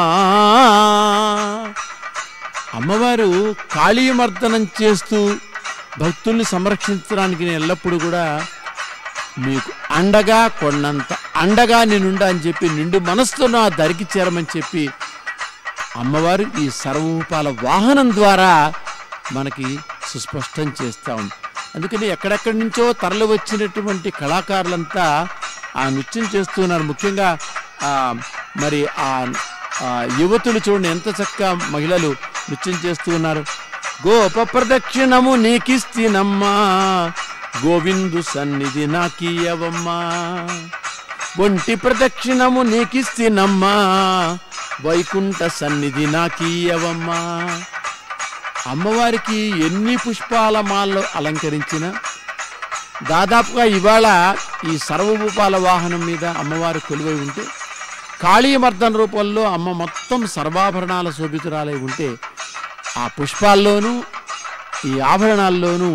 అమ్మవారు కాళీమర్దనం చేస్తూ భక్తుల్ని సంరక్షించడానికి నేను ఎల్లప్పుడూ కూడా మీకు అండగా కొన్నంత అండగా నేనుండా అని చెప్పి నిండు మనసుతో నా దరికి చేరమని చెప్పి అమ్మవారు ఈ సర్వరూపాల వాహనం ద్వారా మనకి సుస్పష్టం చేస్తూ ఉంది అందుకని ఎక్కడెక్కడి నుంచో తరలి వచ్చినటువంటి కళాకారులంతా ఆ నృత్యం చేస్తున్నారు ముఖ్యంగా ఆ, మరి ఆ ఆ యువతులు చూడండి ఎంత చక్కగా మహిళలు నృత్యం చేస్తూ ఉన్నారు గోప ప్రదక్షిణము నీకిస్తినమ్మా గోవిందు సన్నిధి నాకీయవమ్మా ఒంటి ప్రదక్షిణము నీకిస్తినమ్మా వైకుంఠ సన్నిధి నాకీయవమ్మా అమ్మవారికి ఎన్ని పుష్పాల మాలలో అలంకరించిన దాదాపుగా ఇవాళ ఈ సర్వభూపాల వాహనం మీద అమ్మవారు కొలువై ఉంటే కాళీమర్దన రూపంలో అమ్మ మొత్తం సర్వాభరణాల శోభితురాలై ఉంటే ఆ పుష్పాల్లోనూ ఈ ఆభరణాల్లోనూ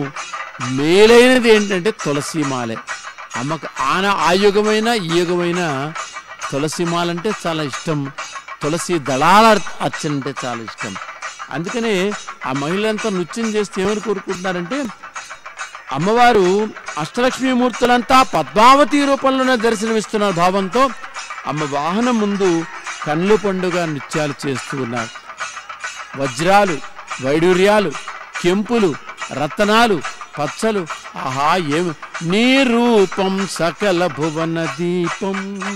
మేలైనది ఏంటంటే తులసిమాలే అమ్మకు ఆన ఆ యుగమైన ఈ యుగమైన తులసిమాలంటే చాలా ఇష్టం తులసి దళాల అర్చన అంటే చాలా ఇష్టం అందుకనే ఆ మహిళలంతా నృత్యం చేస్తే ఏమని కోరుకుంటున్నారంటే అమ్మవారు అష్టలక్ష్మీ మూర్తులంతా పద్మావతి రూపంలోనే దర్శనమిస్తున్న భావంతో అమ్మ వాహనం ముందు కన్నుల పండుగ నృత్యాలు చేస్తూ ఉన్నారు వజ్రాలు వైడూర్యాలు కెంపులు రతనాలు పచ్చలు ఆహా ఏమి నీ రూపం సకల భువన దీపం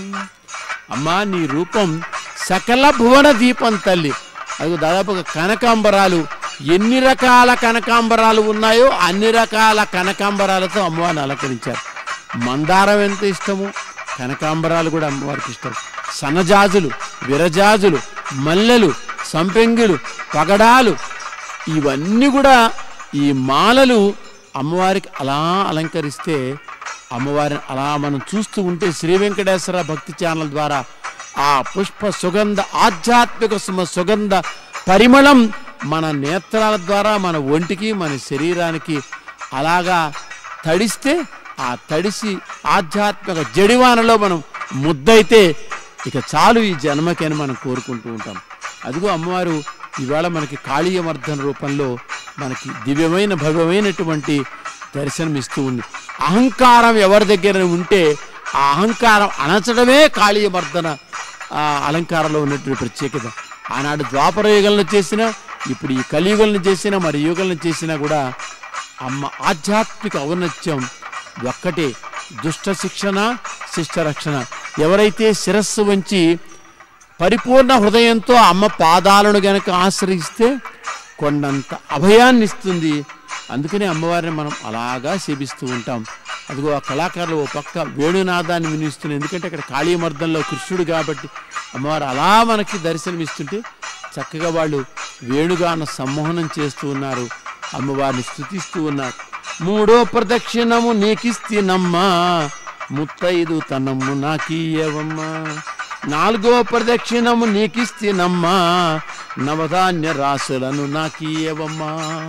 అమ్మా నీ రూపం సకల భువన దీపం తల్లి అది దాదాపుగా కనకాంబరాలు ఎన్ని రకాల కనకాంబరాలు ఉన్నాయో అన్ని రకాల కనకాంబరాలతో అమ్మవారిని అలంకరించారు మందారం ఎంత ఇష్టము కనకాంబరాలు కూడా అమ్మవారికి ఇష్టం సన్నజాజులు విరజాజులు మల్లెలు సంపెంగులు పగడాలు ఇవన్నీ కూడా ఈ మాలలు అమ్మవారికి అలా అలంకరిస్తే అమ్మవారిని అలా మనం చూస్తూ ఉంటే శ్రీ వెంకటేశ్వర భక్తి ఛానల్ ద్వారా ఆ పుష్ప సుగంధ ఆధ్యాత్మిక సుమ సుగంధ పరిమళం మన నేత్రాల ద్వారా మన ఒంటికి మన శరీరానికి అలాగా తడిస్తే ఆ తడిసి ఆధ్యాత్మిక జడివానలో మనం ముద్దయితే ఇక చాలు ఈ జన్మకి అని మనం కోరుకుంటూ ఉంటాం అదిగో అమ్మవారు ఇవాళ మనకి కాళీయమర్ధన రూపంలో మనకి దివ్యమైన భవ్యమైనటువంటి దర్శనం ఇస్తూ ఉంది అహంకారం ఎవరి దగ్గర ఉంటే ఆ అహంకారం అణచడమే కాళీయమర్దన ఆ అలంకారంలో ఉన్నటువంటి ప్రత్యేకత ఆనాడు ద్వాపర యుగంలో చేసినా ఇప్పుడు ఈ కలియుగంలో చేసినా మరి యుగంలో చేసినా కూడా అమ్మ ఆధ్యాత్మిక ఔన్నత్యం ఒక్కటే దుష్ట శిక్షణ శిష్ట రక్షణ ఎవరైతే శిరస్సు వంచి పరిపూర్ణ హృదయంతో అమ్మ పాదాలను గనక ఆశ్రయిస్తే కొండంత అభయాన్ని ఇస్తుంది అందుకనే అమ్మవారిని మనం అలాగా సేవిస్తూ ఉంటాం అదిగో ఆ కళాకారులు ఓ పక్క వేణునాదాన్ని వినిస్తున్నారు ఎందుకంటే అక్కడ కాళీమర్దంలో కృష్ణుడు కాబట్టి అమ్మవారు అలా మనకి దర్శనమిస్తుంటే చక్కగా వాళ్ళు వేణుగాన సమ్మోహనం చేస్తూ ఉన్నారు అమ్మవారిని స్థుతిస్తూ ఉన్నారు మూడో ప్రదక్షిణము నీకిస్తేనమ్మా ముత్తైదు తనమ్ము నాకీయవమ్మా నాలుగో ప్రదక్షిణము నీకిస్తేనమ్మా నవధాన్య రాసులను నాకీయవమ్మా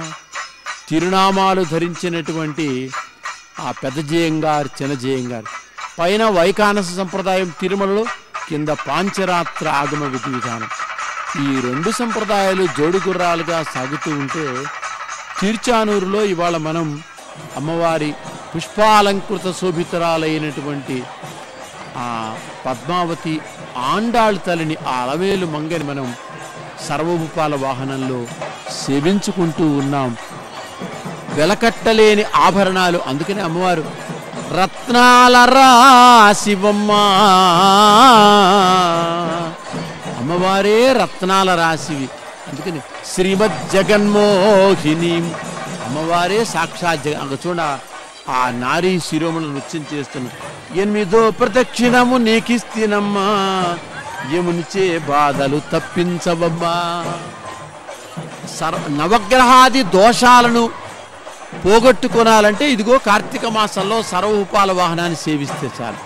తిరునామాలు ధరించినటువంటి ఆ పెద్ద జయంగారు చిన్న జయంగారు పైన వైకానస సంప్రదాయం తిరుమలలో కింద పాంచరాత్ర ఆగమ విధి విధానం ఈ రెండు సంప్రదాయాలు జోడు గుర్రాలుగా సాగుతూ ఉంటే తిరుచానూరులో ఇవాళ మనం అమ్మవారి పుష్పాలంకృత శోభితరాలైనటువంటి ఆ పద్మావతి ఆండాళ్ తల్లిని ఆ అలవేలు మంగని మనం సర్వభూపాల వాహనంలో సేవించుకుంటూ ఉన్నాం వెలకట్టలేని ఆభరణాలు అందుకనే అమ్మవారు రత్నాల రాశివమ్మా అమ్మవారే రత్నాల రాశివి అందుకని శ్రీమద్ జగన్మోహిని అమ్మవారే సాక్షాత్ జగ అక్కడ చూడ ఆ నారీ శిరోమణి నృత్యం చేస్తున్న ఎనిమిదో ప్రదక్షిణము నీకిస్తేనమ్మా యమునిచే బాధలు తప్పించవమ్మా సర్వ నవగ్రహాది దోషాలను పోగొట్టుకోనాలంటే ఇదిగో కార్తీక మాసంలో సర్వోపాల వాహనాన్ని సేవిస్తే చాలు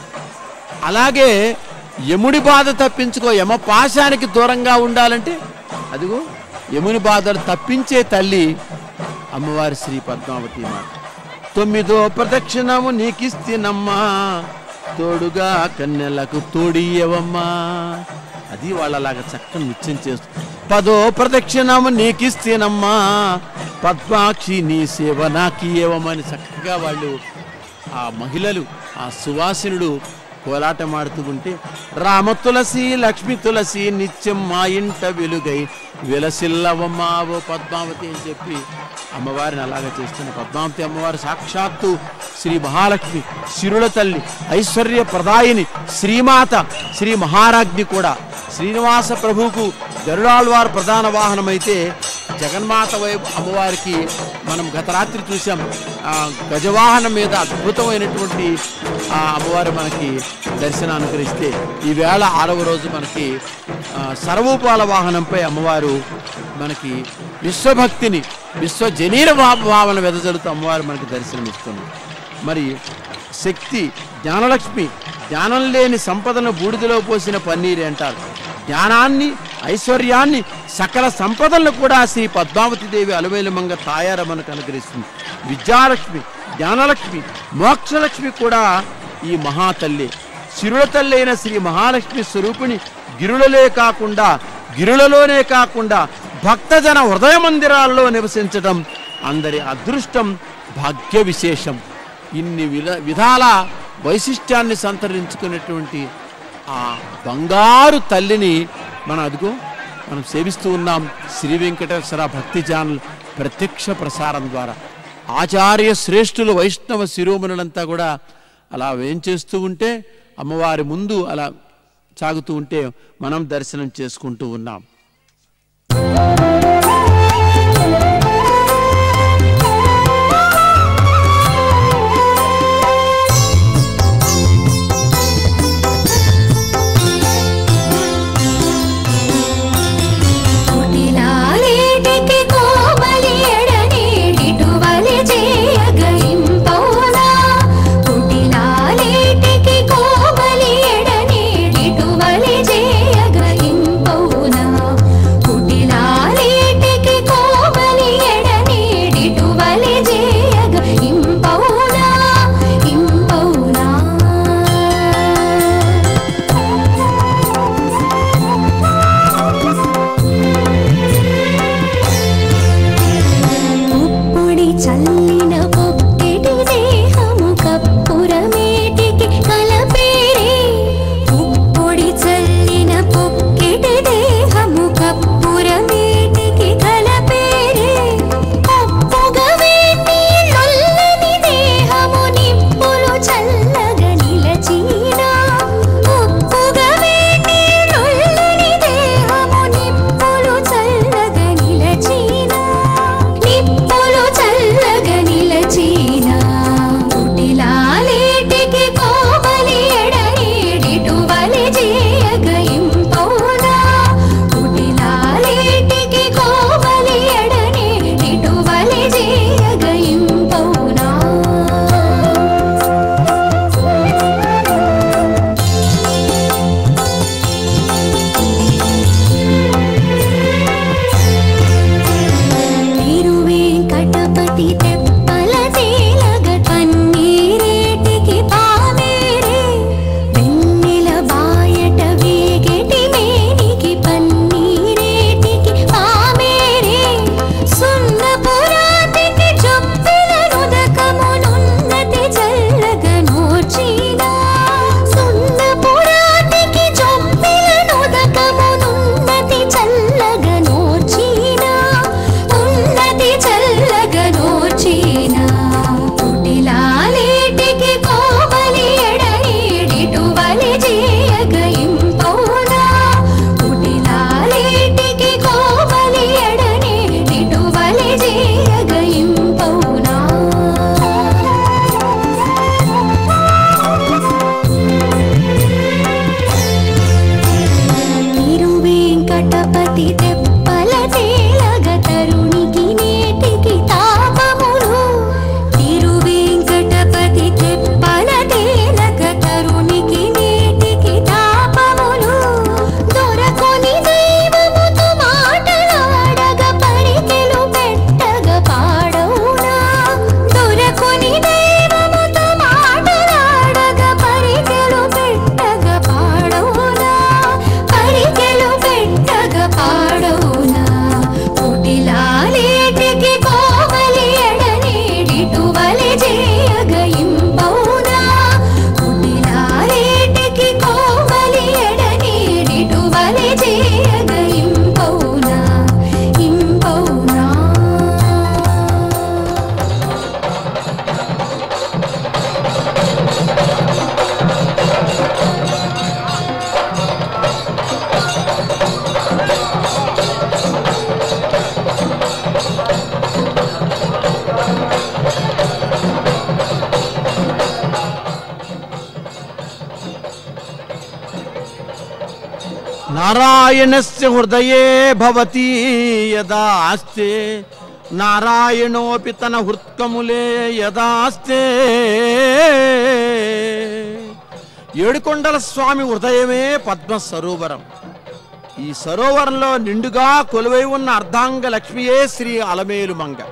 అలాగే యముడి బాధ తప్పించుకో యమ పాశానికి దూరంగా ఉండాలంటే అదిగో యముని బాధలు తప్పించే తల్లి అమ్మవారి శ్రీ పద్మావతి మాత తొమ్మిదో ప్రదక్షిణము నీకిస్తేనమ్మా తోడుగా కన్నెలకు తోడియవమ్మా అది వాళ్ళలాగా చక్కని నృత్యం చేస్తూ పదో ప్రదక్షిణము నీకిస్తేనమ్మా పద్మాక్షి నీ సేవ నాకీయవమని చక్కగా వాళ్ళు ఆ మహిళలు ఆ సువాసినుడు కోలాటమాడుతూ ఉంటే రామ తులసి లక్ష్మి తులసి నిత్యం మా ఇంట వెలుగై విలసిల్లవమ్మా ఓ పద్మావతి అని చెప్పి అమ్మవారిని అలాగా చేస్తున్న పద్మావతి అమ్మవారు సాక్షాత్తు శ్రీ మహాలక్ష్మి శిరుల తల్లి ఐశ్వర్య ప్రదాయిని శ్రీమాత శ్రీ మహారాజ్ఞి కూడా శ్రీనివాస ప్రభువుకు గరుడాళ్వారు ప్రధాన వాహనమైతే జగన్మాత వైపు అమ్మవారికి మనం గత రాత్రి చూసాం ఆ గజవాహనం మీద అద్భుతమైనటువంటి ఆ అమ్మవారు మనకి దర్శనం అనుగ్రహిస్తే ఈవేళ ఆరవ రోజు మనకి ఆ, సర్వోపాల వాహనంపై అమ్మవారు మనకి విశ్వభక్తిని విశ్వజనీన భా- భావన వెదజల్లుతూ అమ్మవారు మనకి దర్శనమిస్తుంది మరి శక్తి జ్ఞానలక్ష్మి జ్ఞానం లేని సంపదను బూడిదలో పోసిన పన్నీరు అంటారు జ్ఞానాన్ని ఐశ్వర్యాన్ని సకల సంపదలను కూడా శ్రీ పద్మావతి దేవి అలవేలుమంగ తాయార మనకు అనుగ్రహిస్తుంది విద్యాలక్ష్మి జ్ఞానలక్ష్మి మోక్షలక్ష్మి కూడా ఈ మహాతల్లి శిరుల తల్లి అయిన శ్రీ మహాలక్ష్మి స్వరూపిణి గిరులలే కాకుండా గిరులలోనే కాకుండా భక్తజన హృదయ మందిరాల్లో నివసించడం అందరి అదృష్టం భాగ్య విశేషం ఇన్ని విధ విధాల వైశిష్ట్యాన్ని సంతరించుకునేటువంటి ఆ బంగారు తల్లిని మనం అదిగో మనం సేవిస్తూ ఉన్నాం శ్రీ వెంకటేశ్వర భక్తి ఛానల్ ప్రత్యక్ష ప్రసారం ద్వారా ఆచార్య శ్రేష్ఠులు వైష్ణవ శిరోమణులంతా కూడా అలా వేంచేస్తూ ఉంటే అమ్మవారి ముందు అలా సాగుతూ ఉంటే మనం దర్శనం చేసుకుంటూ ఉన్నాం కుటిలాలేటికి కోమలి ఎడనీడిటువలి చేయగయింపౌనా కుటిలాలేటికి కోమలి ఎడనీడిటువలి చేయగయింపౌనా వెంకటపతి తెప్పల తేలగ తరుణికి నేటికి తాపములు తిరు వెంకటపతి తెప్పల తేలగ తరుణికి నేటికి తాపములు దొరకొని దైవముతో మాటలాడగ పరికెలు పెట్టగ పాడవునా దొరకొని దైవముతో మాటలాడగ పరికెలు పెట్టగ పాడవునా పరికెలు పెట్టగ పాడవునా పుటిలాలేటికి కోవలి ఎడనేడిటువలి చేయగ ఇంపౌనా పుటిలాలేటికి కోవలి ఎడనేడిటువలి చేయగ ఇంపౌనా ఇంపౌనా నారాయణస్య హృదయే భవతి యదాస్తే నారాయణోపి తన హృత్కములే యదాస్తే ఏడుకొండల స్వామి హృదయమే పద్మ సరోవరం ఈ సరోవరంలో నిండుగా కొలువై ఉన్న అర్ధాంగ లక్ష్మియే శ్రీ అలమేలు మంగ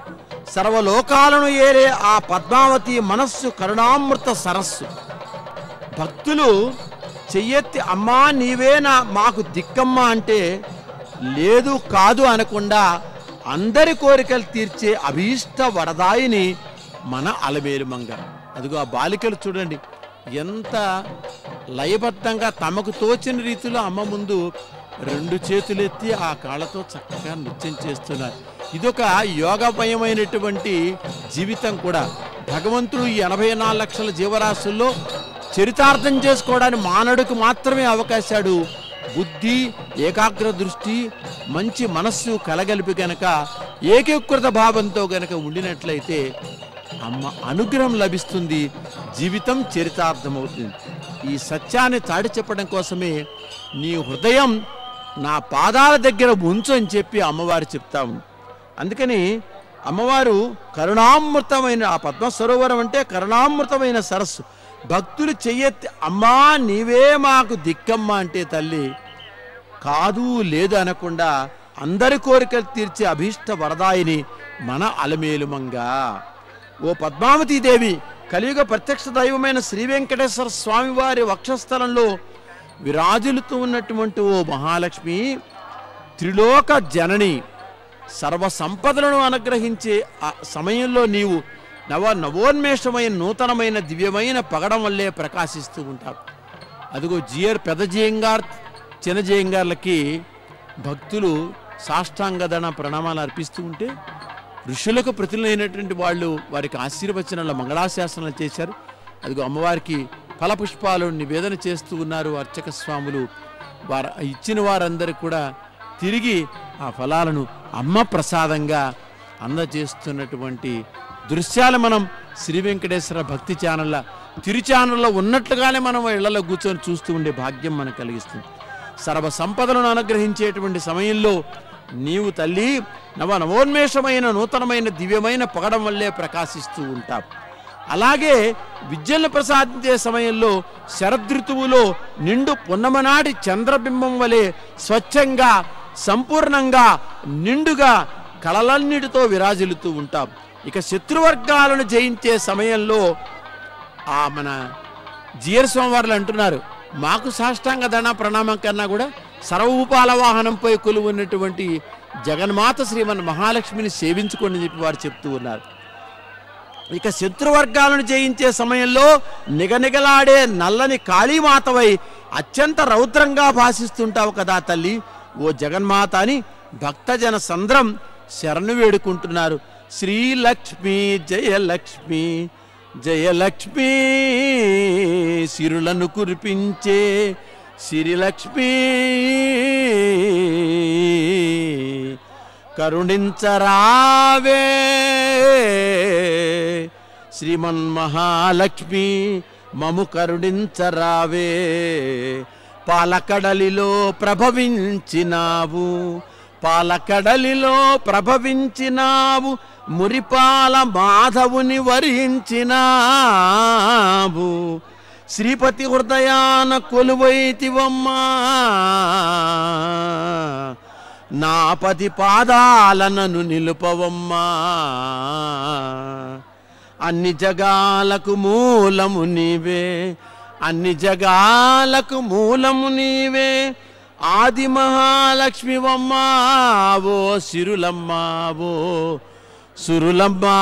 సర్వలోకాలను ఏరే ఆ పద్మావతి మనస్సు కరుణామృత సరస్సు భక్తులు చెయ్యెత్తి అమ్మా నీవేనా మాకు దిక్కమ్మ అంటే లేదు కాదు అనకుండా అందరి కోరికలు తీర్చే అభీష్ట వరదాయిని మన అలమేలు మంగ అదిగో ఆ బాలికలు చూడండి ఎంత లయబద్ధంగా తమకు తోచిన రీతిలో అమ్మ ముందు రెండు చేతులెత్తి ఆ కాళ్ళతో చక్కగా నృత్యం చేస్తున్నారు ఇదొక యోగమయమైనటువంటి జీవితం కూడా భగవంతుడు ఈ ఎనభై నాలుగు లక్షల జీవరాశుల్లో చరితార్థం చేసుకోవడానికి మానవుడికి మాత్రమే అవకాశాడు బుద్ధి ఏకాగ్ర దృష్టి మంచి మనస్సు కలగలిపి గనక ఏకీకృత భావంతో గనక ఉండినట్లయితే అమ్మ అనుగ్రహం లభిస్తుంది జీవితం చరితార్థమవుతుంది ఈ సత్యాన్ని చాటి చెప్పడం కోసమే నీ హృదయం నా పాదాల దగ్గర ఉంచు అని చెప్పి అమ్మవారు చెప్తా ఉంది అందుకని అమ్మవారు కరుణామృతమైన ఆ పద్మ సరోవరం అంటే కరుణామృతమైన సరస్సు భక్తులు చెయ్యెత్తి అమ్మా నీవే మాకు దిక్కమ్మ అంటే తల్లి కాదు లేదు అనకుండా అందరి కోరికలు తీర్చే అభీష్ట వరదాయిని మన అలమేలుమంగా ఓ పద్మావతీ దేవి కలియుగ ప్రత్యక్ష దైవమైన శ్రీ వెంకటేశ్వర స్వామి వారి వక్షస్థలంలో విరాజులుతూ ఉన్నటువంటి ఓ మహాలక్ష్మి త్రిలోక జనని సర్వ సంపదలను అనుగ్రహించే ఆ సమయంలో నీవు నవ నవోన్మేషమైన నూతనమైన దివ్యమైన పగడం వల్లే ప్రకాశిస్తూ ఉంటావు అదిగో జియర్ పెద్ద జియంగార్ చిన్న జియంగార్లకి భక్తులు సాష్టాంగదన ప్రణామాలు అర్పిస్తూ ఉంటే ఋషులకు ప్రతిలైనటువంటి వాళ్ళు వారికి ఆశీర్వచనాల మంగళాశాసనాలు చేశారు అదిగో అమ్మవారికి ఫలపుష్పాలు నివేదన చేస్తూ ఉన్నారు అర్చక స్వాములు వారు ఇచ్చిన వారందరూ కూడా తిరిగి ఆ ఫలాలను అమ్మ ప్రసాదంగా అందజేస్తున్నటువంటి దృశ్యాలు మనం శ్రీ వెంకటేశ్వర భక్తి ఛానళ్ళ తిరు ఛానల్లో ఉన్నట్లుగానే మనం ఇళ్లలో కూర్చొని చూస్తూ ఉండే భాగ్యం మనకు కలిగిస్తుంది సర్వ సంపదలను అనుగ్రహించేటువంటి సమయంలో నీవు తల్లి నవ నవోన్మేషమైన నూతనమైన దివ్యమైన పొగడం వల్లే ప్రకాశిస్తూ ఉంటావు అలాగే విద్యలను ప్రసాదించే సమయంలో శరదృతువులో నిండు పున్నమనాటి చంద్రబింబం వలె స్వచ్ఛంగా సంపూర్ణంగా నిండుగా కళలన్నిటితో విరాజిల్లుతూ ఉంటాం ఇక శత్రువర్గాలను జయించే సమయంలో ఆ మన జియర్ స్వామివార్లు అంటున్నారు మాకు సాష్టాంగ దండ ప్రణామం కన్నా కూడా సర్వభూపాల వాహనంపై కొలువు ఉన్నటువంటి జగన్మాత శ్రీమన్ మహాలక్ష్మిని సేవించుకోండి అని చెప్పి వారు చెప్తూ ఉన్నారు ఇక శత్రువర్గాలను జయించే సమయంలో నిగనిగలాడే నల్లని కాళీమాతవై అత్యంత రౌద్రంగా భాషిస్తుంటావు కదా తల్లి ఓ జగన్మాత అని భక్తజన సంద్రం శరణు వేడుకుంటున్నారు శ్రీలక్ష్మి జయలక్ష్మి జయలక్ష్మి సిరులను కురిపించే సిరిలక్ష్మి కరుణించరావే శ్రీమన్మహాలక్ష్మి మము కరుణించరావే పాలకడలిలో ప్రభవించినావు పాలకడలిలో ప్రభవించినావు మురిపాల మాధవుని వరించినావు శ్రీపతి హృదయాన కొలువైతివమ్మా నా పది పాదాలనను నిలుపవమ్మా అన్ని జగాలకు మూలము నీవే అన్ని జగాలకు మూలము నీవే ఆది మహాలక్ష్మివమ్మావో సిరులమ్మావో సురులమ్మా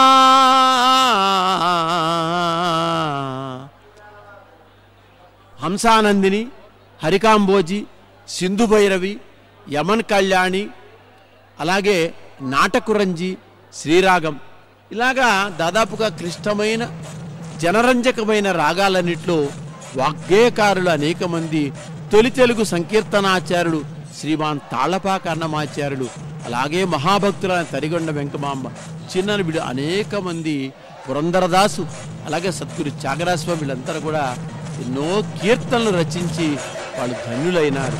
హంసానందిని హరికాంబోజి సింధు భైరవి యమన్ కళ్యాణి అలాగే నాటకురంజి శ్రీరాగం ఇలాగా దాదాపుగా క్లిష్టమైన జనరంజకమైన రాగాలన్నిట్లో వాగ్గేయకారులు అనేక మంది తొలి తెలుగు సంకీర్తనాచార్యుడు శ్రీమాన్ తాళపాక అన్నమాచార్యుడు అలాగే మహాభక్తులైన తరిగొండ వెంకమాంబ చిన్న బిడు అనేక మంది పురందరదాసు అలాగే సద్గురు త్యాగరాజస్వామి వీళ్ళందరూ కూడా ఎన్నో కీర్తనలు రచించి వాళ్ళు ధన్యులైనారు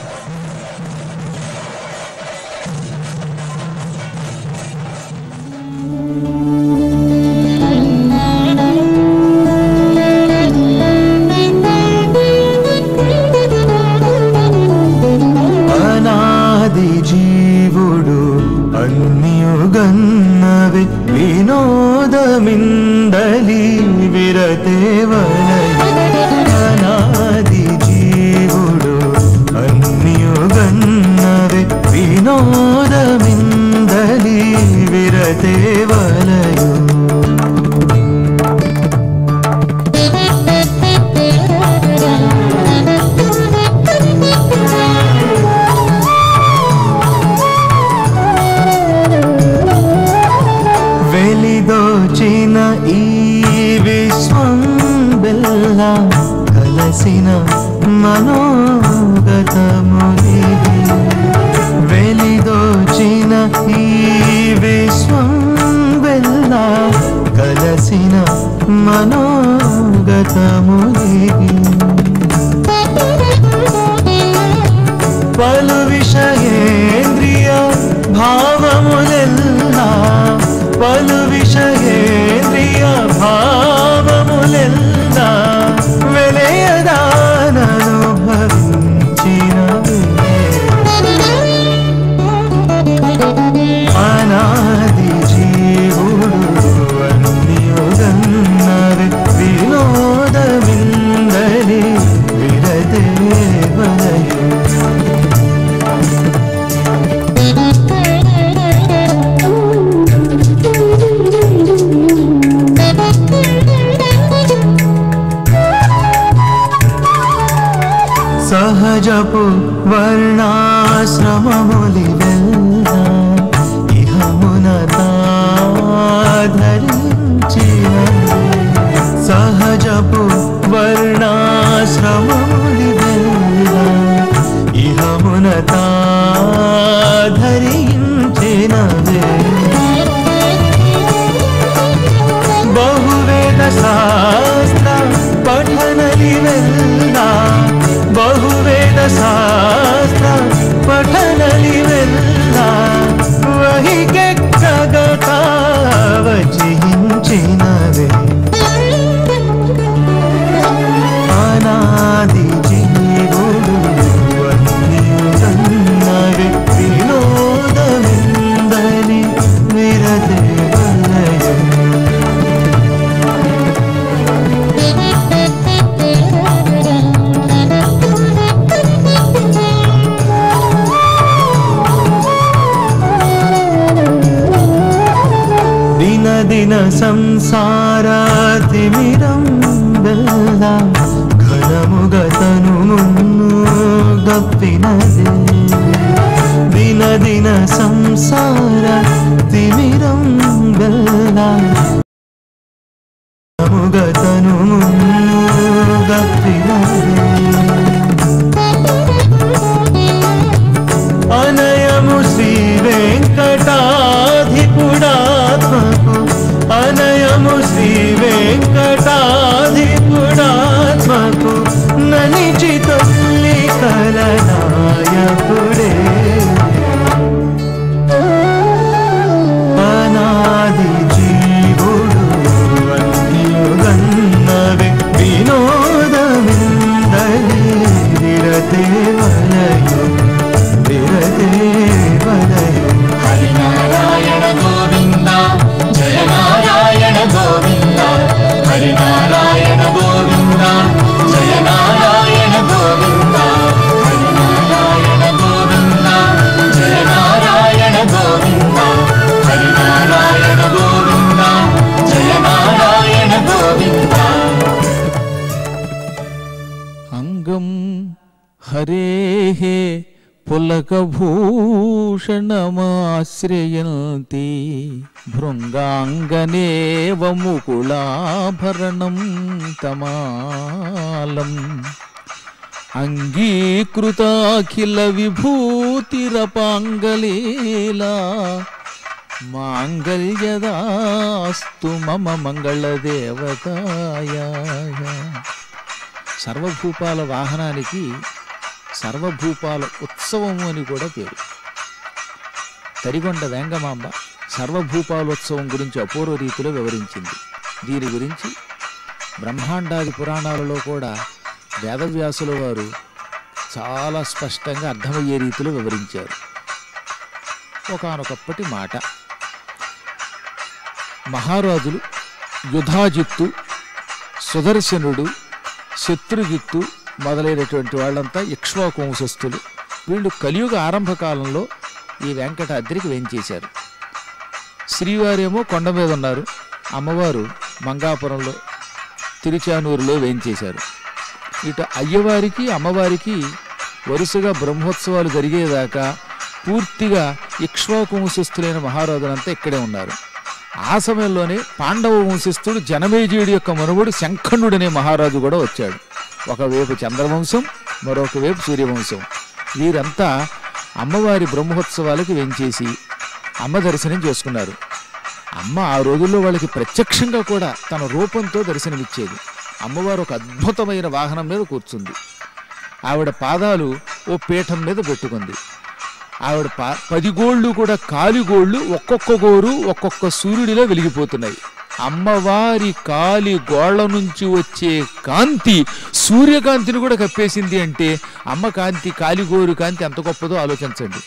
అనాది జీవుడు అన్యుగన్నవి వినోదమిందలి విరతేవలయ అనాది జీవుడు అన్యుగన్నవి వినోదమిందలి విరతేవలయు వెలిదోచిన ఈ విశ్వం బెల్ల కలసిన మనోగతముది వెలిదోచిన ఈ విశ్వం బెల్ల కలసిన మనోగతముది పలు విషయేంద్రియ భావములెల్లా పలు విషయేంద్రియ భావములెల్లా వెలయదాననుభవించినవే అనాది జీవుడు అన్యుగన్నవి వినోదవిందలి విరదేవలయు సహజపు వర్ణాశ్రమములి వెళ్ళ ఇహమున ధరించిన సహజపు వర్ణాశ్రమములి వెళ్ళ ఇహమున ధరించినవే ಬಹುವೇದ ಶಾಸ್ತ್ರ ಪಠನಲಿವೆಲ್ಲ ಬಹುವೇದ ಶಾಸ್ತ್ರ ಪಠನಲಿವೆಲ್ಲ ವಹಿಗೆ ಜಗತಾವಚಿಂಚಿನವೇ ಅನಾದಿ ಜೀವುಡು ಅನ್ನಿಯುಗನ್ನವೆ ವಿನೋದವಿಂದಲಿ ವಿರದೆ ವಲಯ ದಿನ ದಿನ ಸಂಸಾರ ತಿಮಿರಂ ಬೆಲ್ಲ ಘನಮುಗತನು ಮುನ್ನು ಗಪ್ಪಿನದೆ ದಿನ ದಿನ ಸಂಸಾರ ತಿಮಿರಂ ಬೆಲ್ಲ ಘನಮುಗತನು ಮುನ್ನು ಗಪ್ಪಿನದೆ అనయము శ్రీ వెంకటాధిపుడాత్మకు అనయము శ్రీ వెంకటాధిపుడాత్మకు ననిచి తల్లి పులకభూషణమాశ్రయంతి భృంగాంగనేవ ముకుళాభరణం తమాలం అంగీకృతాఖిల విభూతిరపాంగలీలా మాంగళ్యదాస్తు మమ మంగళదేవతాయ సర్వభూపాల వాహనానికి సర్వభూపాల ఉత్సవము అని కూడా పేరు తరిగొండ వేంగమాంబ సర్వభూపాలోత్సవం గురించి అపూర్వ రీతిలో వివరించింది దీని గురించి బ్రహ్మాండాది పురాణాలలో కూడా వేదవ్యాసుల వారు చాలా స్పష్టంగా అర్థమయ్యే రీతిలో వివరించారు ఒకానొకప్పటి మాట మహారాజులు యుధాజిత్తు సుదర్శనుడు శత్రుజిత్తు మొదలైనటువంటి వాళ్ళంతా ఇక్ష్వాకు వంశస్థులు వీళ్ళు కలియుగ ఆరంభ కాలంలో ఈ వెంకటాద్రికి వేంచేశారు శ్రీవారేమో కొండ మీద ఉన్నారు అమ్మవారు మంగాపురంలో తిరుచానూరులో వేంచేశారు ఇటు అయ్యవారికి అమ్మవారికి వరుసగా బ్రహ్మోత్సవాలు జరిగేదాకా పూర్తిగా ఇక్ష్వాకు వంశస్థులైన మహారాజులంతా ఇక్కడే ఉన్నారు ఆ సమయంలోనే పాండవ వంశస్థుడు జనమేజయుడి యొక్క మనువుడు శంఖండుడనే మహారాజు కూడా వచ్చాడు ఒకవైపు చంద్రవంశం మరొక వైపు సూర్యవంశం వీరంతా అమ్మవారి బ్రహ్మోత్సవాలకు వెంచేసి అమ్మ దర్శనం చేసుకున్నారు అమ్మ ఆ రోజుల్లో వాళ్ళకి ప్రత్యక్షంగా కూడా తన రూపంతో దర్శనమిచ్చేది అమ్మవారు ఒక అద్భుతమైన వాహనం మీద కూర్చుంది ఆవిడ పాదాలు ఓ పీఠం మీద పెట్టుకుంది ఆవిడ పా పది గోళ్ళు కూడా కాలి గోళ్ళు ఒక్కొక్క గోరు ఒక్కొక్క సూర్యుడిలో వెలిగిపోతున్నాయి అమ్మవారి కాలి గోళ్ల నుంచి వచ్చే కాంతి సూర్యకాంతిని కూడా కప్పేసింది అంటే అమ్మ కాంతి కాలిగోరు కాంతి ఎంత గొప్పదో ఆలోచించండి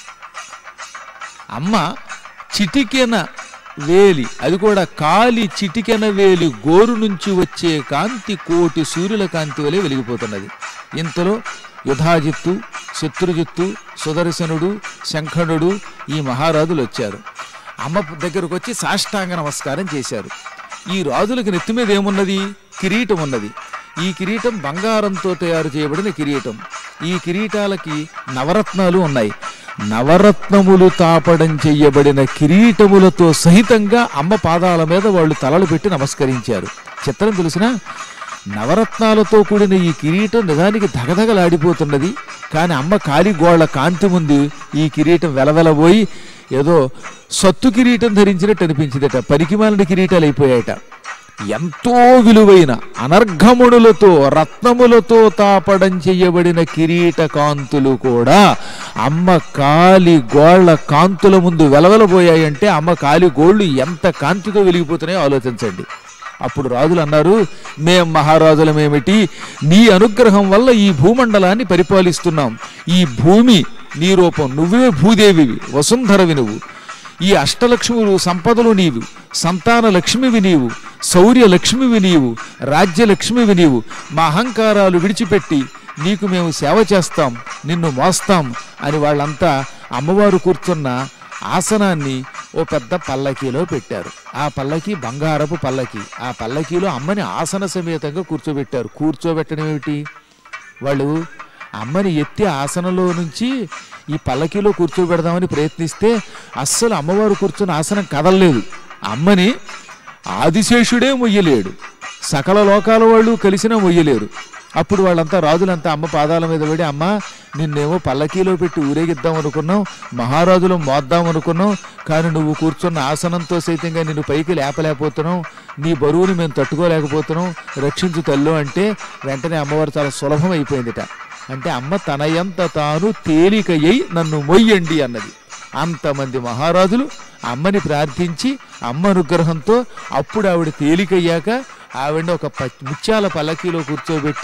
అమ్మ చిటికెన వేలి అది కూడా కాలి చిటికెన వేలి గోరు నుంచి వచ్చే కాంతి కోటి సూర్యుల కాంతి వలె వెలిగిపోతున్నది ఇంతలో యుధాజిత్తు శత్రుజిత్తు సుదర్శనుడు శంఖనుడు ఈ మహారాజులు వచ్చారు అమ్మ దగ్గరకు వచ్చి సాష్టాంగ నమస్కారం చేశారు ఈ రాజులకు నెత్తి మీద ఏమున్నది కిరీటం ఉన్నది ఈ కిరీటం బంగారంతో తయారు చేయబడిన కిరీటం ఈ కిరీటాలకి నవరత్నాలు ఉన్నాయి నవరత్నములు తాపడం చెయ్యబడిన కిరీటములతో సహితంగా అమ్మ పాదాల మీద వాళ్ళు తలలు పెట్టి నమస్కరించారు చిత్రం తెలిసిన నవరత్నాలతో కూడిన ఈ కిరీటం నిజానికి ధగధగలాడిపోతున్నది కానీ అమ్మ కాలిగోళ్ల కాంతి ముందు ఈ కిరీటం వెలవెలబోయి ఏదో సత్తు కిరీటం ధరించినట్టు అనిపించిందట పరికిమాలిన కిరీటాలు అయిపోయాయట ఎంతో విలువైన అనర్ఘమునులతో రత్నములతో తాపడం చెయ్యబడిన కిరీట కాంతులు కూడా అమ్మ కాలి గోళ్ల కాంతుల ముందు వెలవెలబోయాయంటే అమ్మ కాలి గోళ్ళు ఎంత కాంతితో వెలిగిపోతున్నాయో ఆలోచించండి అప్పుడు రాజులు అన్నారు మేం మహారాజులమేమిటి నీ అనుగ్రహం వల్ల ఈ భూమండలాన్ని పరిపాలిస్తున్నాం ఈ భూమి నీ రూపం నువ్వే భూదేవివి వసుంధరవి నువ్వు ఈ అష్టలక్ష్ములు సంపదలు నీవు సంతాన లక్ష్మివి నీవు శౌర్య లక్ష్మివి నీవు రాజ్య లక్ష్మివి నీవు మా అహంకారాలు విడిచిపెట్టి నీకు మేము సేవ చేస్తాం నిన్ను మోస్తాం అని వాళ్ళంతా అమ్మవారు కూర్చున్న ఆసనాన్ని ఓ పెద్ద పల్లకీలో పెట్టారు ఆ పల్లకి బంగారపు పల్లకి ఆ పల్లకీలో అమ్మని ఆసన సమేతంగా కూర్చోబెట్టారు కూర్చోబెట్టడం ఏమిటి వాళ్ళు అమ్మని ఎత్తి ఆసనంలో నుంచి ఈ పల్లకీలో కూర్చోబెడదామని ప్రయత్నిస్తే అస్సలు అమ్మవారు కూర్చున్న ఆసనం కదలలేదు అమ్మని ఆదిశేషుడే మొయ్యలేడు సకల లోకాల వాళ్ళు కలిసినా మొయ్యలేరు అప్పుడు వాళ్ళంతా రాజులంతా అమ్మ పాదాల మీద పడి అమ్మ నిన్నేమో పల్లకీలో పెట్టి ఊరేగిద్దాం అనుకున్నాం మహారాజులు మోద్దాం అనుకున్నాం కానీ నువ్వు కూర్చున్న ఆసనంతో సైతంగా నిన్ను పైకి లేపలేకపోతున్నాం నీ బరువుని మేము తట్టుకోలేకపోతున్నాం రక్షించు తల్లు అంటే వెంటనే అమ్మవారు చాలా సులభం అయిపోయిందిట అంటే అమ్మ తనయంత తాను తేలికయ్యి నన్ను మొయ్యండి అన్నది అంతమంది మహారాజులు అమ్మని ప్రార్థించి అమ్మ అనుగ్రహంతో అప్పుడు ఆవిడ తేలికయ్యాక ఆవిడని ఒక ప- ముత్యాల పల్లకీలో కూర్చోబెట్టి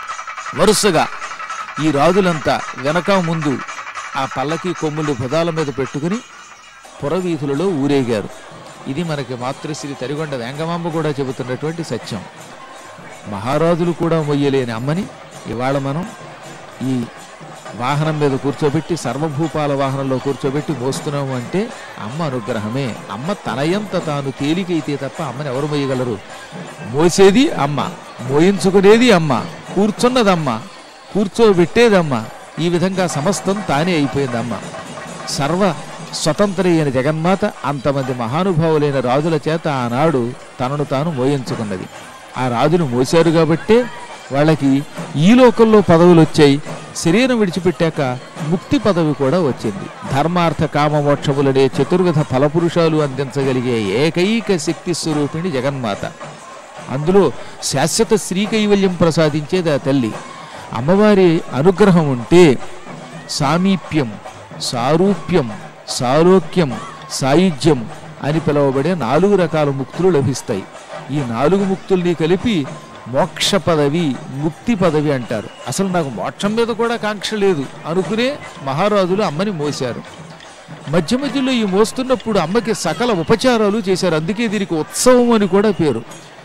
వరుసగా ఈ రాజులంతా వెనక ముందు ఆ పల్లకి కొమ్ములు భుజాల మీద పెట్టుకుని పురవీధులలో ఊరేగారు ఇది మనకి మాతృశ్రీ తరిగొండ వెంగమాంబ కూడా చెబుతున్నటువంటి సత్యం మహారాజులు కూడా మొయ్యలేని అమ్మని ఇవాళ మనం ఈ వాహనం మీద కూర్చోబెట్టి సర్వభూపాల వాహనంలో కూర్చోబెట్టి మోస్తున్నాము అంటే అమ్మ అనుగ్రహమే అమ్మ తనయంత తాను తేలికైతే తప్ప అమ్మని ఎవరు మోయగలరు మోసేది అమ్మ మోయించుకునేది అమ్మ కూర్చున్నదమ్మ కూర్చోబెట్టేదమ్మ ఈ విధంగా సమస్తం తానే అయిపోయింది అమ్మ సర్వ స్వతంత్ర అయిన జగన్మాత అంతమంది మహానుభావులైన రాజుల చేత ఆనాడు తనను తాను మోయించుకున్నది ఆ రాజును మోశారు కాబట్టే వాళ్ళకి ఈ లోకంలో పదవులు వచ్చాయి శరీరం విడిచిపెట్టాక ముక్తి పదవి కూడా వచ్చింది ధర్మార్థ కామ మోక్షములనే చతుర్విధ ఫలపురుషాలు అందించగలిగే ఏకైక శక్తి స్వరూపిణి జగన్మాత అందులో శాశ్వత శ్రీకైవల్యం ప్రసాదించేది ఆ తల్లి అమ్మవారి అనుగ్రహం ఉంటే సామీప్యం సారూప్యం సాలోక్యం సాయుధ్యం అని పిలువబడే నాలుగు రకాల ముక్తులు లభిస్తాయి ఈ నాలుగు ముక్తుల్ని కలిపి మోక్ష పదవి ముక్తి పదవి అంటారు అసలు నాకు మోక్షం మీద కూడా కాంక్ష లేదు అనుకునే మహారాజులు అమ్మని మోశారు మధ్య మధ్యలో ఈ మోస్తున్నప్పుడు అమ్మకి సకల ఉపచారాలు చేశారు అందుకే దీనికి ఉత్సవం అని కూడా పేరు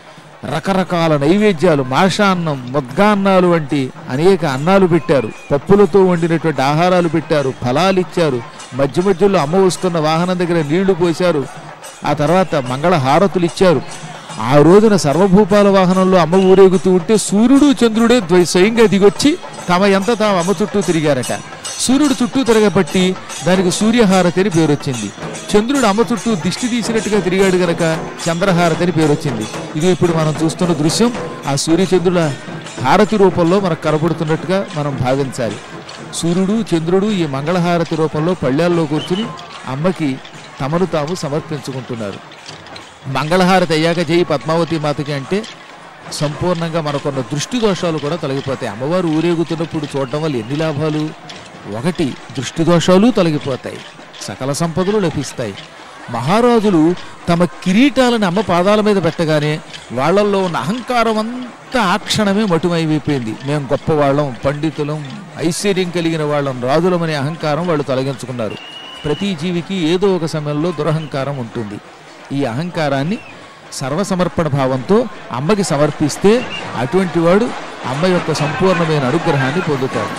రకరకాల నైవేద్యాలు మాషాన్నం ముద్గాన్నాలు వంటి అనేక అన్నాలు పెట్టారు పప్పులతో వండినటువంటి ఆహారాలు పెట్టారు ఫలాలు ఇచ్చారు మధ్య మధ్యలో అమ్మ వస్తున్న వాహనం దగ్గర నీళ్లు పోశారు ఆ తర్వాత మంగళ హారతులు ఇచ్చారు ఆ రోజున సర్వభూపాల వాహనంలో అమ్మ ఊరేగుతూ ఉంటే సూర్యుడు చంద్రుడే ద్వై స్వయంగా దిగొచ్చి తమ ఎంత తాము అమ్మ చుట్టూ తిరిగారట సూర్యుడు చుట్టూ తిరగబట్టి దానికి సూర్యహారతి అని పేరు వచ్చింది చంద్రుడు అమ్మ చుట్టూ దిష్టి తీసినట్టుగా తిరిగాడు గనక చంద్రహారతి అని పేరు వచ్చింది ఇది ఇప్పుడు మనం చూస్తున్న దృశ్యం ఆ సూర్యచంద్రుల హారతి రూపంలో మనకు కనబడుతున్నట్టుగా మనం భావించాలి సూర్యుడు చంద్రుడు ఈ మంగళహారతి రూపంలో పళ్ళాల్లో కూర్చుని అమ్మకి తమను తాము సమర్పించుకుంటున్నారు మంగళహారతి అయ్యాక చేయి పద్మావతి మాతకి అంటే సంపూర్ణంగా మనకున్న దృష్టి దోషాలు కూడా తొలగిపోతాయి అమ్మవారు ఊరేగుతున్నప్పుడు చూడడం వల్ల ఎన్ని లాభాలు ఒకటి దృష్టి దోషాలు తొలగిపోతాయి సకల సంపదలు లభిస్తాయి మహారాజులు తమ కిరీటాలను అమ్మ పాదాల మీద పెట్టగానే వాళ్ళల్లో ఉన్న అహంకారం అంతా ఆ క్షణమే మటుమైపోయింది మేము గొప్పవాళ్ళం పండితులం ఐశ్వర్యం కలిగిన వాళ్ళం రాజులమనే అహంకారం వాళ్ళు తొలగించుకున్నారు ప్రతి జీవికి ఏదో ఒక సమయంలో దురహంకారం ఉంటుంది ఈ అహంకారాన్ని సర్వసమర్పణ భావంతో అమ్మకి సమర్పిస్తే అటువంటి వాడు అమ్మ యొక్క సంపూర్ణమైన అనుగ్రహాన్ని పొందుతాడు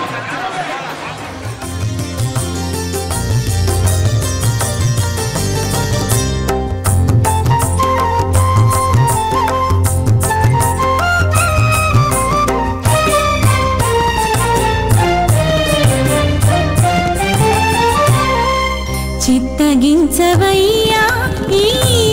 చిత్తగించవయ్యా ఈ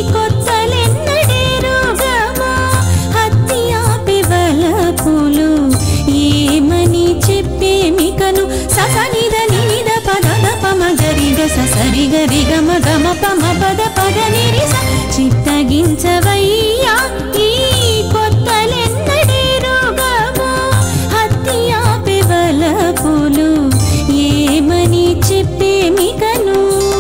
కొత్తలెన్నడేరుగమా హత్తి ఆపి వలపులు ఏమని చెప్పేమికను ససనిద నినిద పదద పమ గరిగ ససరిగ రిగమ గమ పమ పద పద నిరిస చిత్తగించవయ్యా ఈ కొత్తలెన్నడేరుగమా హత్తి ఆపి వలపులు ఏమని చెప్పేమికను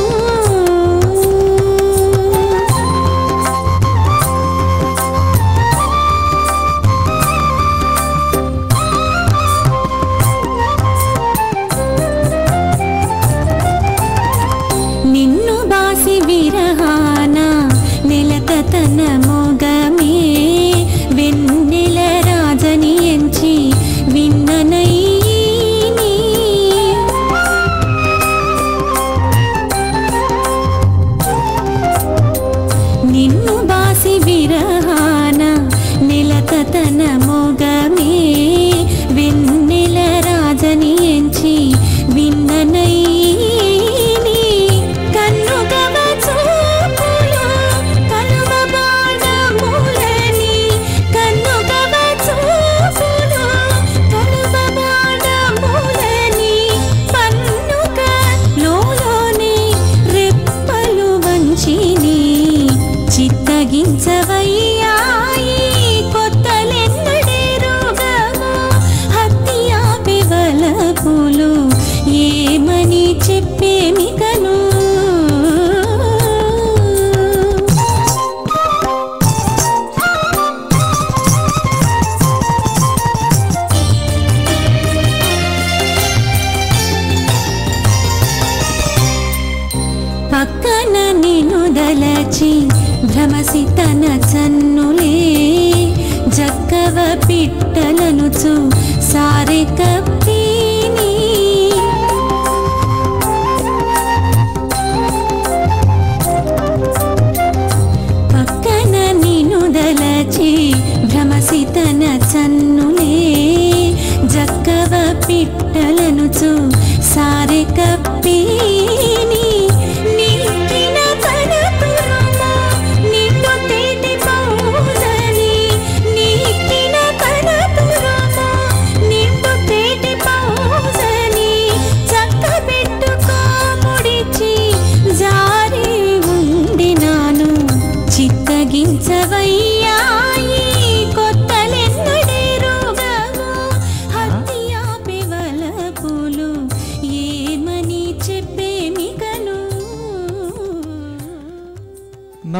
నిన్ను బాసి విరహాన నెలత తన మొగమే వెన్నెల రాజని ఎంచి విన్ననై నిన్ను బాసి విరహాన నెలత తన మొగమే వెన్నెల రాజని ఎంచి విన్ననై కన్నుగవ చూపులు కలువ బాణములని కన్నుగవ చూపులు కలువ బాణములని పన్నుక లోలోని రెప్పలు వంచిని చిత్తగించవయ్యా ఈ కొత్తలెన్నడేరుగమో హత్తి ఆపి వలపులు ఏమని చెప్పేమికను పక్కన నిన్ను దలచి భ్రమసి తన చన్నులే జక్కవ పిట్టలనుచు సారె కప్పిని పక్కన నిన్ను దలచి భ్రమసి తన చన్నులే జక్కవ పిట్టలనుచు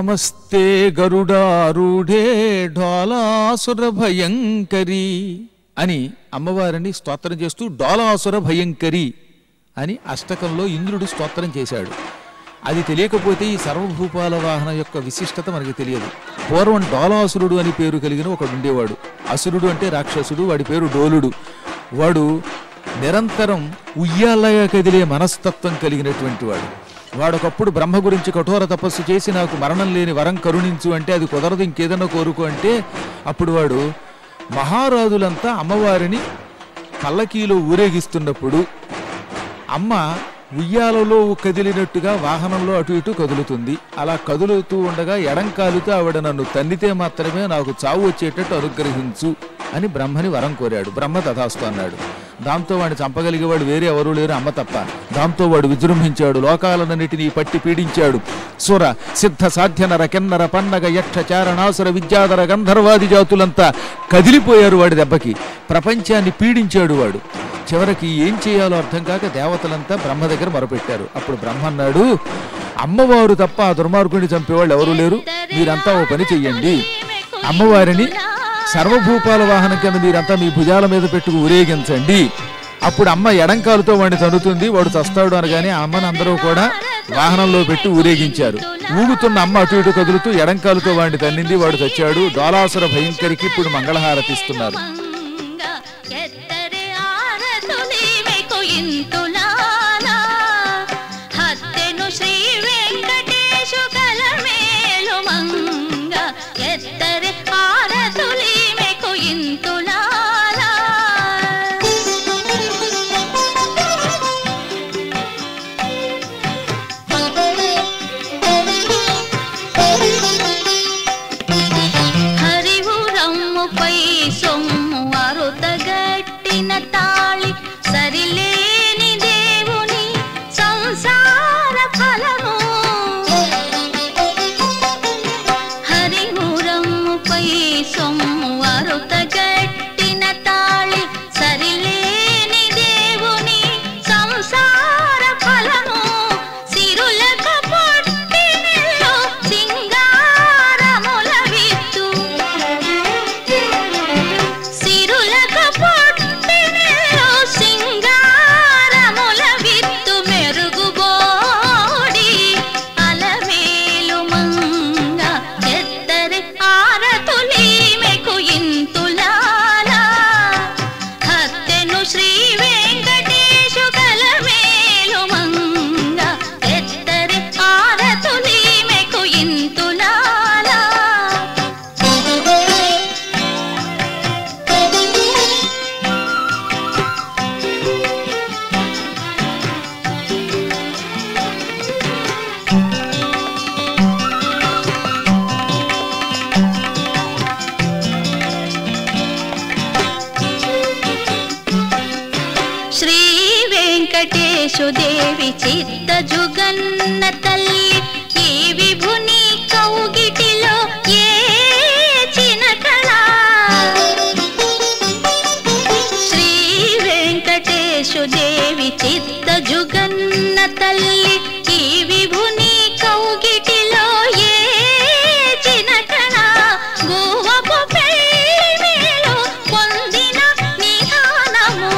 నమస్తే గరుడారూఢే ఢోలాసుర భయంకరి అని అమ్మవారిని స్తోత్రం చేస్తూ డోలాసుర భయంకరి అని అష్టకంలో ఇంద్రుడు స్తోత్రం చేశాడు అది తెలియకపోతే ఈ సర్వభూపాల వాహన యొక్క విశిష్టత మనకి తెలియదు పూర్వం డోలాసురుడు అని పేరు కలిగిన ఒకడు ఉండేవాడు అసురుడు అంటే రాక్షసుడు వాడి పేరు డోలుడు వాడు నిరంతరం ఉయ్యాలగా కదిలే మనస్తత్వం కలిగినటువంటి వాడు వాడొకప్పుడు బ్రహ్మ గురించి కఠోర తపస్సు చేసి నాకు మరణం లేని వరం కరుణించు అంటే అది కుదరదు ఇంకేదన్నా కోరుకో అంటే అప్పుడు వాడు మహారాజులంతా అమ్మవారిని పల్లకీలో ఊరేగిస్తున్నప్పుడు అమ్మ ఉయ్యాలలో కదిలినట్టుగా వాహనంలో అటు ఇటు కదులుతుంది అలా కదులుతూ ఉండగా ఎడంకాలుతో ఆవిడ నన్ను తన్నితే మాత్రమే నాకు చావు వచ్చేటట్టు అనుగ్రహించు అని బ్రహ్మని వరం కోరాడు బ్రహ్మ తథాస్తు అన్నాడు దాంతో వాడిని చంపగలిగేవాడు వేరే ఎవరూ లేరు అమ్మ తప్ప దాంతో వాడు విజృంభించాడు లోకాలన్నిటినీ పట్టి పీడించాడు సుర సిద్ధ సాధ్య నర కెన్నర పన్నగ యక్ష చారణాసుర విద్యాధర గంధర్వాది జాతులంతా కదిలిపోయారు వాడి దెబ్బకి ప్రపంచాన్ని పీడించాడు వాడు చివరికి ఏం చేయాలో అర్థం కాక దేవతలంతా బ్రహ్మ దగ్గర మొరపెట్టారు అప్పుడు బ్రహ్మ అన్నాడు అమ్మవారు తప్ప ఆ దుర్మార్గుడిని చంపేవాళ్ళు ఎవరు లేరు మీరంతా ఓ పని చెయ్యండి అమ్మవారిని సర్వభూపాల వాహనం కింద మీరంతా మీ భుజాల మీద పెట్టుకు ఊరేగించండి అప్పుడు అమ్మ ఎడంకాలుతో వాడిని తన్నుతుంది వాడు చస్తాడు అనగానే ఆ అమ్మని అందరూ కూడా వాహనంలో పెట్టి ఊరేగించారు ఊగుతున్న అమ్మ అటు ఇటు కదులుతూ ఎడంకాలుతో వాడిని తన్నింది వాడు చచ్చాడు డోలాసుర భయంకరికి ఇప్పుడు మంగళహారతిస్తున్నారు మంగ ఎత్తరే ఆరతులీమెకు ఇంతులాలా హత్తెను శ్రీ వెంకటేశు కలమేలు మంగ ఎత్తరే ఆరతులీమెకు ఇంతులాలా హరివురమ్ముపై సొమ్ము అరుతగట్టిన తాళి సరిలేని దేవుని సంసార ఫలము హరివురమ్ముపై సొమ్ము అరుతగట్టిన తాళి సరిలేని దేవుని సంసార ఫలము సిరులకు పొట్టినిల్లు సింగారముల విత్తు సిరులకు పొట్టినిల్లు సింగారముల విత్తు మెరుగుబోడి అలమేలు మంగ ఎత్తరి ఆరతులీమెకు ఇంతులాలా హత్తెను శ్రీ వెంకటేశు కలమేలు మంగ ఎత్తరి ఆరతులీమెకు ఇంతులాలా శ్రీ వెంకటేశు దేవి చిత్త జుగన్న తల్లి ఈ విభుని కౌగిటిలో ఏ చినకళ శ్రీ వెంకటేశు దేవి చిత్త జుగన్న తల్లి ఈ విభుని కౌగిటిలో ఏ చినకళ గువ్వపు పెళ్లి మేలు పొందిన నిధానము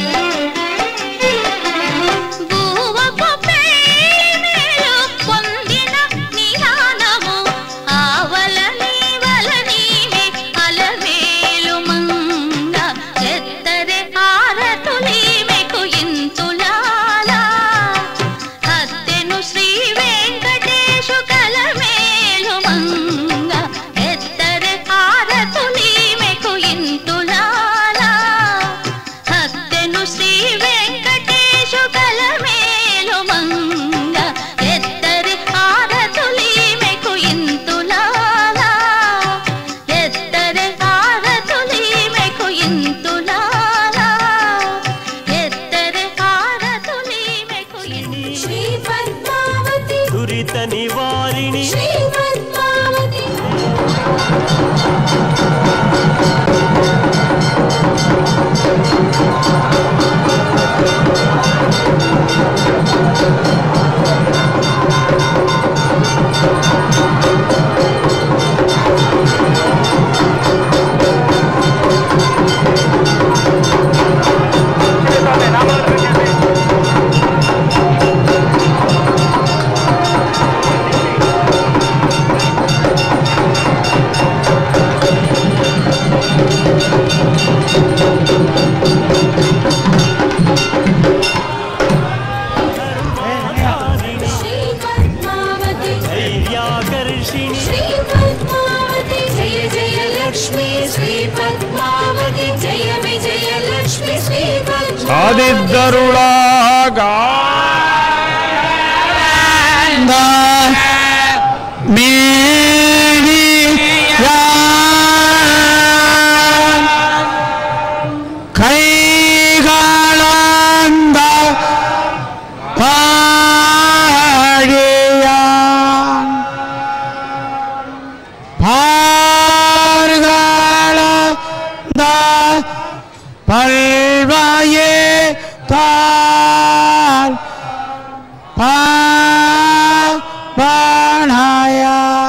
గువ్వపు పెళ్లి మేలు పొందిన నిధానము ఆవలని వలనీవే అలవేలు మంగ ఎత్తరే ఆరతులీమెకు ఇంతులాలా హత్తెను శ్రీ వెంకటేశు కలమేలు మంగ ఎత్తరే ఆరతులీమెకు ఇంతులాలా హత్తెను శ్రీ వెంకటేశు కలమేలు మంగ ఎత్తరి ఆరతులీమెకు ఇంతులాలా ఎత్తరి ఆరతులీమెకు ఇంతులాలా ఎత్తరి ఆరతులీమెకు ఇంతులాలా శ్రీ పద్మావతి దురిత నివారిణి Shri Padmavati Shri పదిద్దరులాగా ಕೈಗಳಂದ ಪಾಡಿಯ ಪಾರ್ಗಳಂದ ಪಲ್ವಯೇ ತಾಲ್ ಪಾಣಯ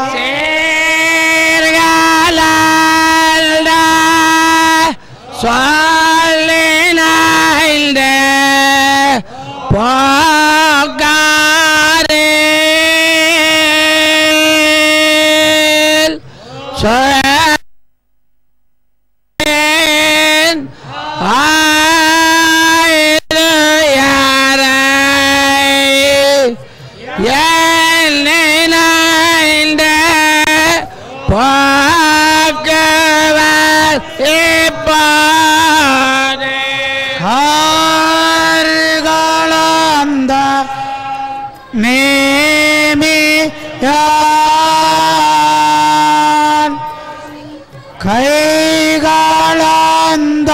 ಸ್ವಾಲಿನೈಲ್ದೆ ಪಗಾರೆ Sen ayrı yere Yenine bakıver ibade Hargalanda nemiyan കൈകളന്ത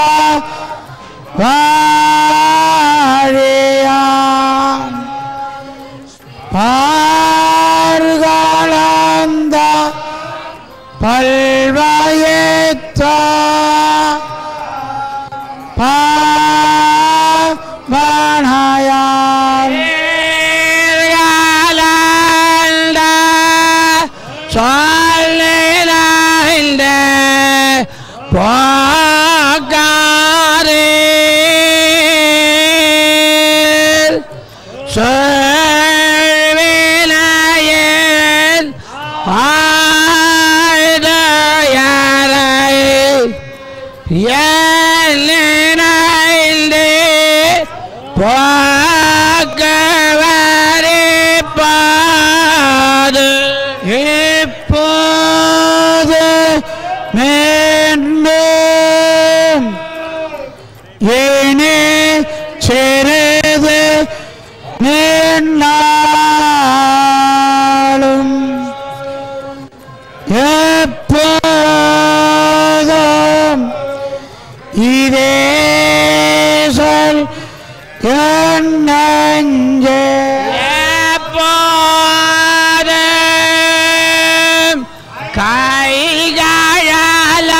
വാഴിയാൻ പാറുകളന്ത പൽവയത്ത പാണയാൻ ചൊല്ലിനായിൻ്റെ പോകാറിൽ സെൽവിനയൻ ആയിരയറയിൽ എന്നിനായിൻ്റെ പോകവരിപ്പാത് இப்போது மீண்டும் இனி சிறிது நின்னாலும் எப்போதும் இதே சொல் என் நெஞ்சே எப்போதும் கைகழலா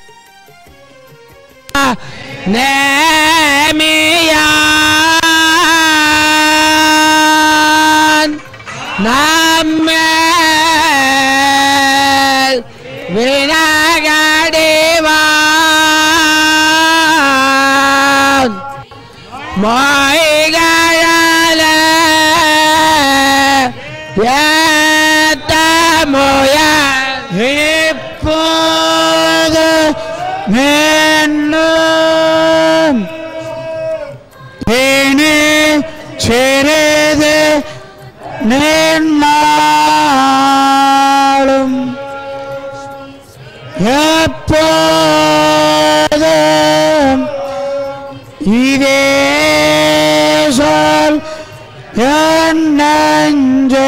நேமியான் நம்மேல் வினகடிவான் மொய்கழல ஏத்தமுய இப்போது மேன்னும் இனி சிறிது நின்னாலும் எப்போதும் இதே சொல் என் நெஞ்சே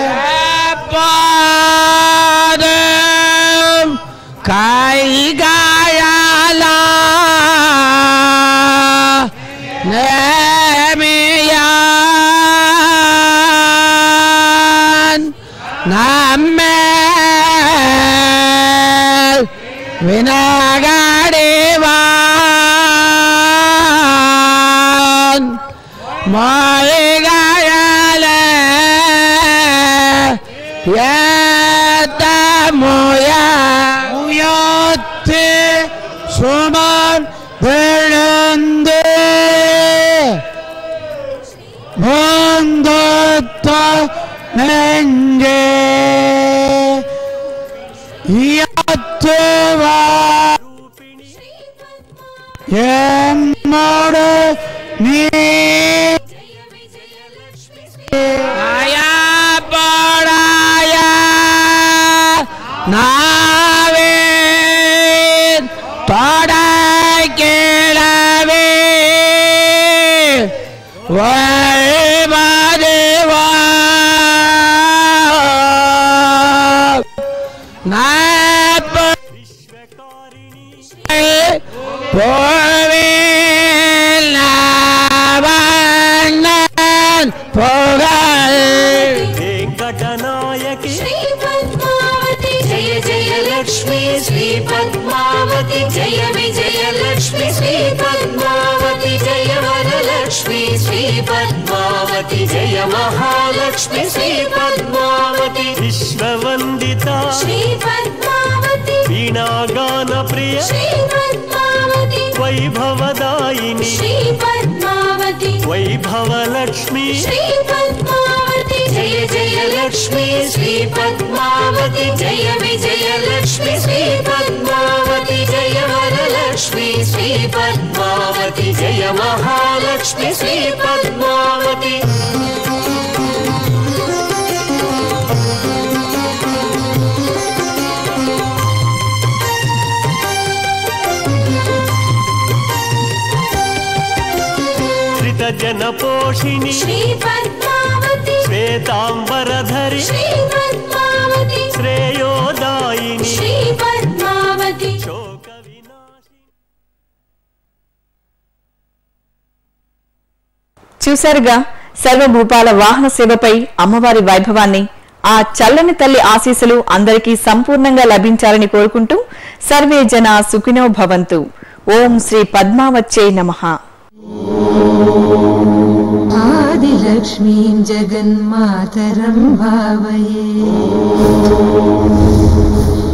எப்போதும் கைகாயலா நேமியான் நம்மேல் வினாகடிவான் மாளிகையால ஏத்தமுய உயர்த்து சுமர் விழுந்து பூந்தொத்த நெஞ்சே இயத்துவா என்னோடு நீ ஆயப்படாய நாவே தொட கிழவே పద్మావతి జయ మహాలక్ష్మి శ్రీ పద్మావతి విశ్వవందిత శ్రీ పద్మావతి వీణాగాన ప్రియ శ్రీ పద్మావతి వైభవదాయిని శ్రీ పద్మావతి వైభవలక్ష్మి శ్రీ పద్మావతి జయ జయ లక్ష్మి శ్రీ పద్మావతి జయ విజయ లక్ష్మి శ్రీ పద్మావతి జయ వరలక్ష్మి శ్రీ పద్మావతి జయ మహాలక్ష్మి శ్రీ పద్మావతి శ్రిత జన పోషిణి శ్రీ పద్మావతి శ్వేతాంబరధరి శ్రీ పద్మావతి శ్రేయోదాయిని శ్రీ పద్మావతి శోక వినాశి చూశారుగా సర్వభూపాల వాహన సేవపై అమ్మవారి వైభవాన్ని ఆ చల్లని తల్లి ఆశీస్సులు అందరికీ సంపూర్ణంగా లభించాలని కోరుకుంటూ సర్వే జన సుఖినో భవంతు ఓం శ్రీ పద్మావచ్చే నమః आदिलक्ष्मीं जगन्मातरं भावये